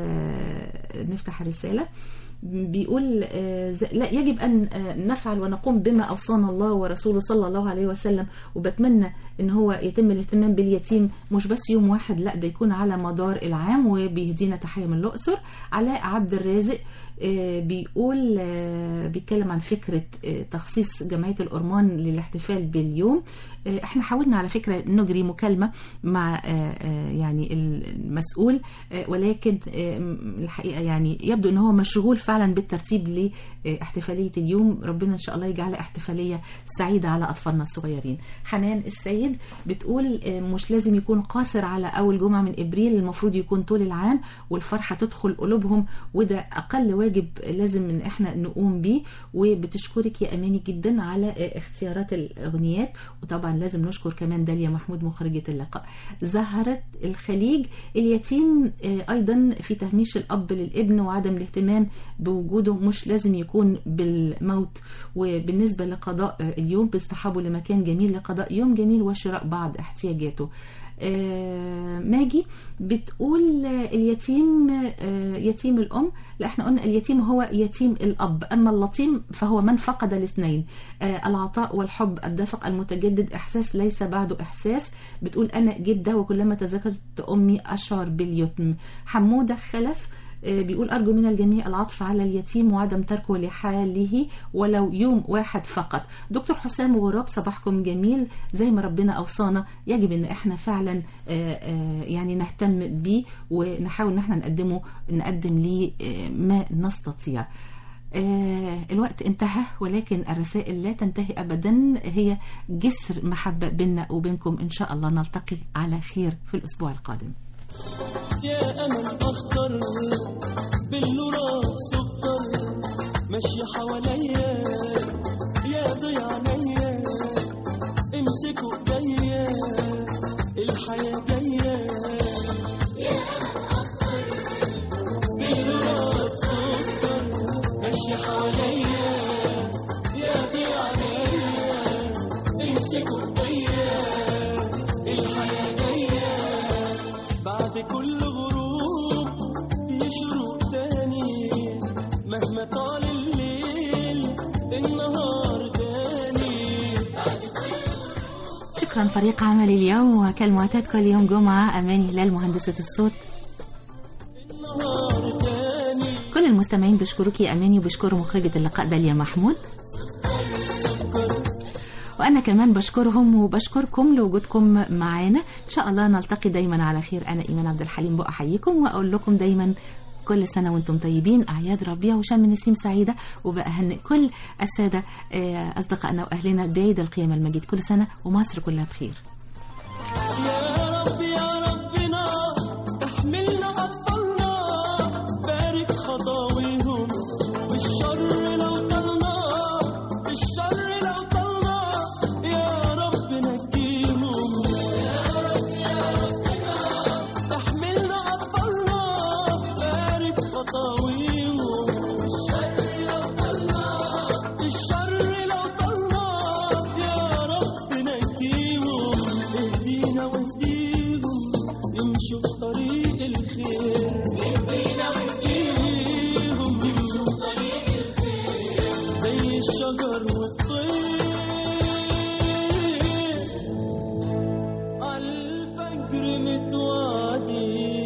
S4: آه، نفتح رساله بيقول آه، ز- لا يجب أن آه، نفعل ونقوم بما أوصانا الله ورسوله صلى الله عليه وسلم وبتمنى أن هو يتم الاهتمام باليتيم مش بس يوم واحد لا ده يكون على مدار العام وبيهدينا تحية من الأقصر علاء عبد الرازق آه، بيقول آه، بيتكلم عن فكرة آه، تخصيص جمعية الأرمان للاحتفال باليوم آه، احنا حاولنا على فكرة نجري مكالمة مع آه، آه، يعني المسؤول آه، ولكن آه، الحقيقة يعني يبدو ان هو مشغول فعلا بالترتيب لاحتفالية اليوم ربنا ان شاء الله يجعلها احتفالية سعيدة على اطفالنا الصغيرين حنان السيد بتقول آه، مش لازم يكون قاصر على اول جمعة من ابريل المفروض يكون طول العام والفرحة تدخل قلوبهم وده اقل واجب لازم ان احنا نقوم بيه وبتشكرك يا اماني جدا على آه، اختيارات الاغنيات وطبعا لازم نشكر كمان داليا محمود مخرجة اللقاء زهرة الخليج اليتيم آه، ايضا في تهميش الاب للابن وعدم الاهتمام بوجوده مش لازم يكون بالموت وبالنسبة لقضاء آه، اليوم بيصطحبوا لمكان جميل لقضاء يوم جميل وشراء بعض احتياجاته آه، ماجي بتقول آه، اليتيم آه، يتيم الأم لا احنا قلنا اليتيم هو يتيم الأب أما اللطيم فهو من فقد الاثنين آه، العطاء والحب الدافق المتجدد إحساس ليس بعده إحساس بتقول أنا جدة وكلما تذكرت أمي أشعر باليتم حمودة خلف آه، بيقول أرجو من الجميع العطف على اليتيم وعدم تركه لحاله ولو يوم واحد فقط دكتور حسام غراب صباحكم جميل زي ما ربنا أوصانا يجب أن احنا فعلا آه، آه، يعني نهتم بيه ونحاول ان احنا نقدمه نقدم ليه آه، ما نستطيع آه، الوقت انتهى ولكن الرسائل لا تنتهي أبدا هي جسر محبة بيننا وبينكم إن شاء الله نلتقي على خير في الأسبوع القادم
S13: يا أمل أخضر بالنورات سكر ماشية حواليا يا ضيع عينيا امسكوا ايديا الحياة جاية يا أمل أخضر بالنورات سكر ماشية حواليا يا ضيع عينيا امسكوا ايديا الحياة جاية بعد كل غروب في شروق تاني مهما طال الليل النهار تاني
S4: شكرا فريق عمل اليوم وكالمعتاد كل يوم جمعة أماني هلال مهندسة الصوت المستمعين بيشكروك يا اماني وبيشكروا مخرجه اللقاء داليا محمود وانا كمان بشكرهم وبشكركم لوجودكم معانا ان شاء الله نلتقي دايما على خير انا ايمان عبد الحليم بقى احييكم واقول لكم دايما كل سنة وانتم طيبين أعياد ربيع وشم نسيم سعيدة وبأهنئ كل السادة آه، أصدقائنا وأهلنا بعيد القيامة المجيد كل سنة ومصر كلها بخير
S13: يا رب يا ربنا احملنا أطفالنا بارك خطاويهم والشر لو طلنا الشر لو طلنا يا رب نجيهم يا رب يا ربنا احملنا أطفالنا بارك خطاويهم والشر لو طلنا الشر لو طلنا يا رب نجيهم اهدينا واهديهم يمشوا في طريق الخير اهدينا واهديهم يمشوا في طريق الخير زي الشجر والطير الفجر متوعدين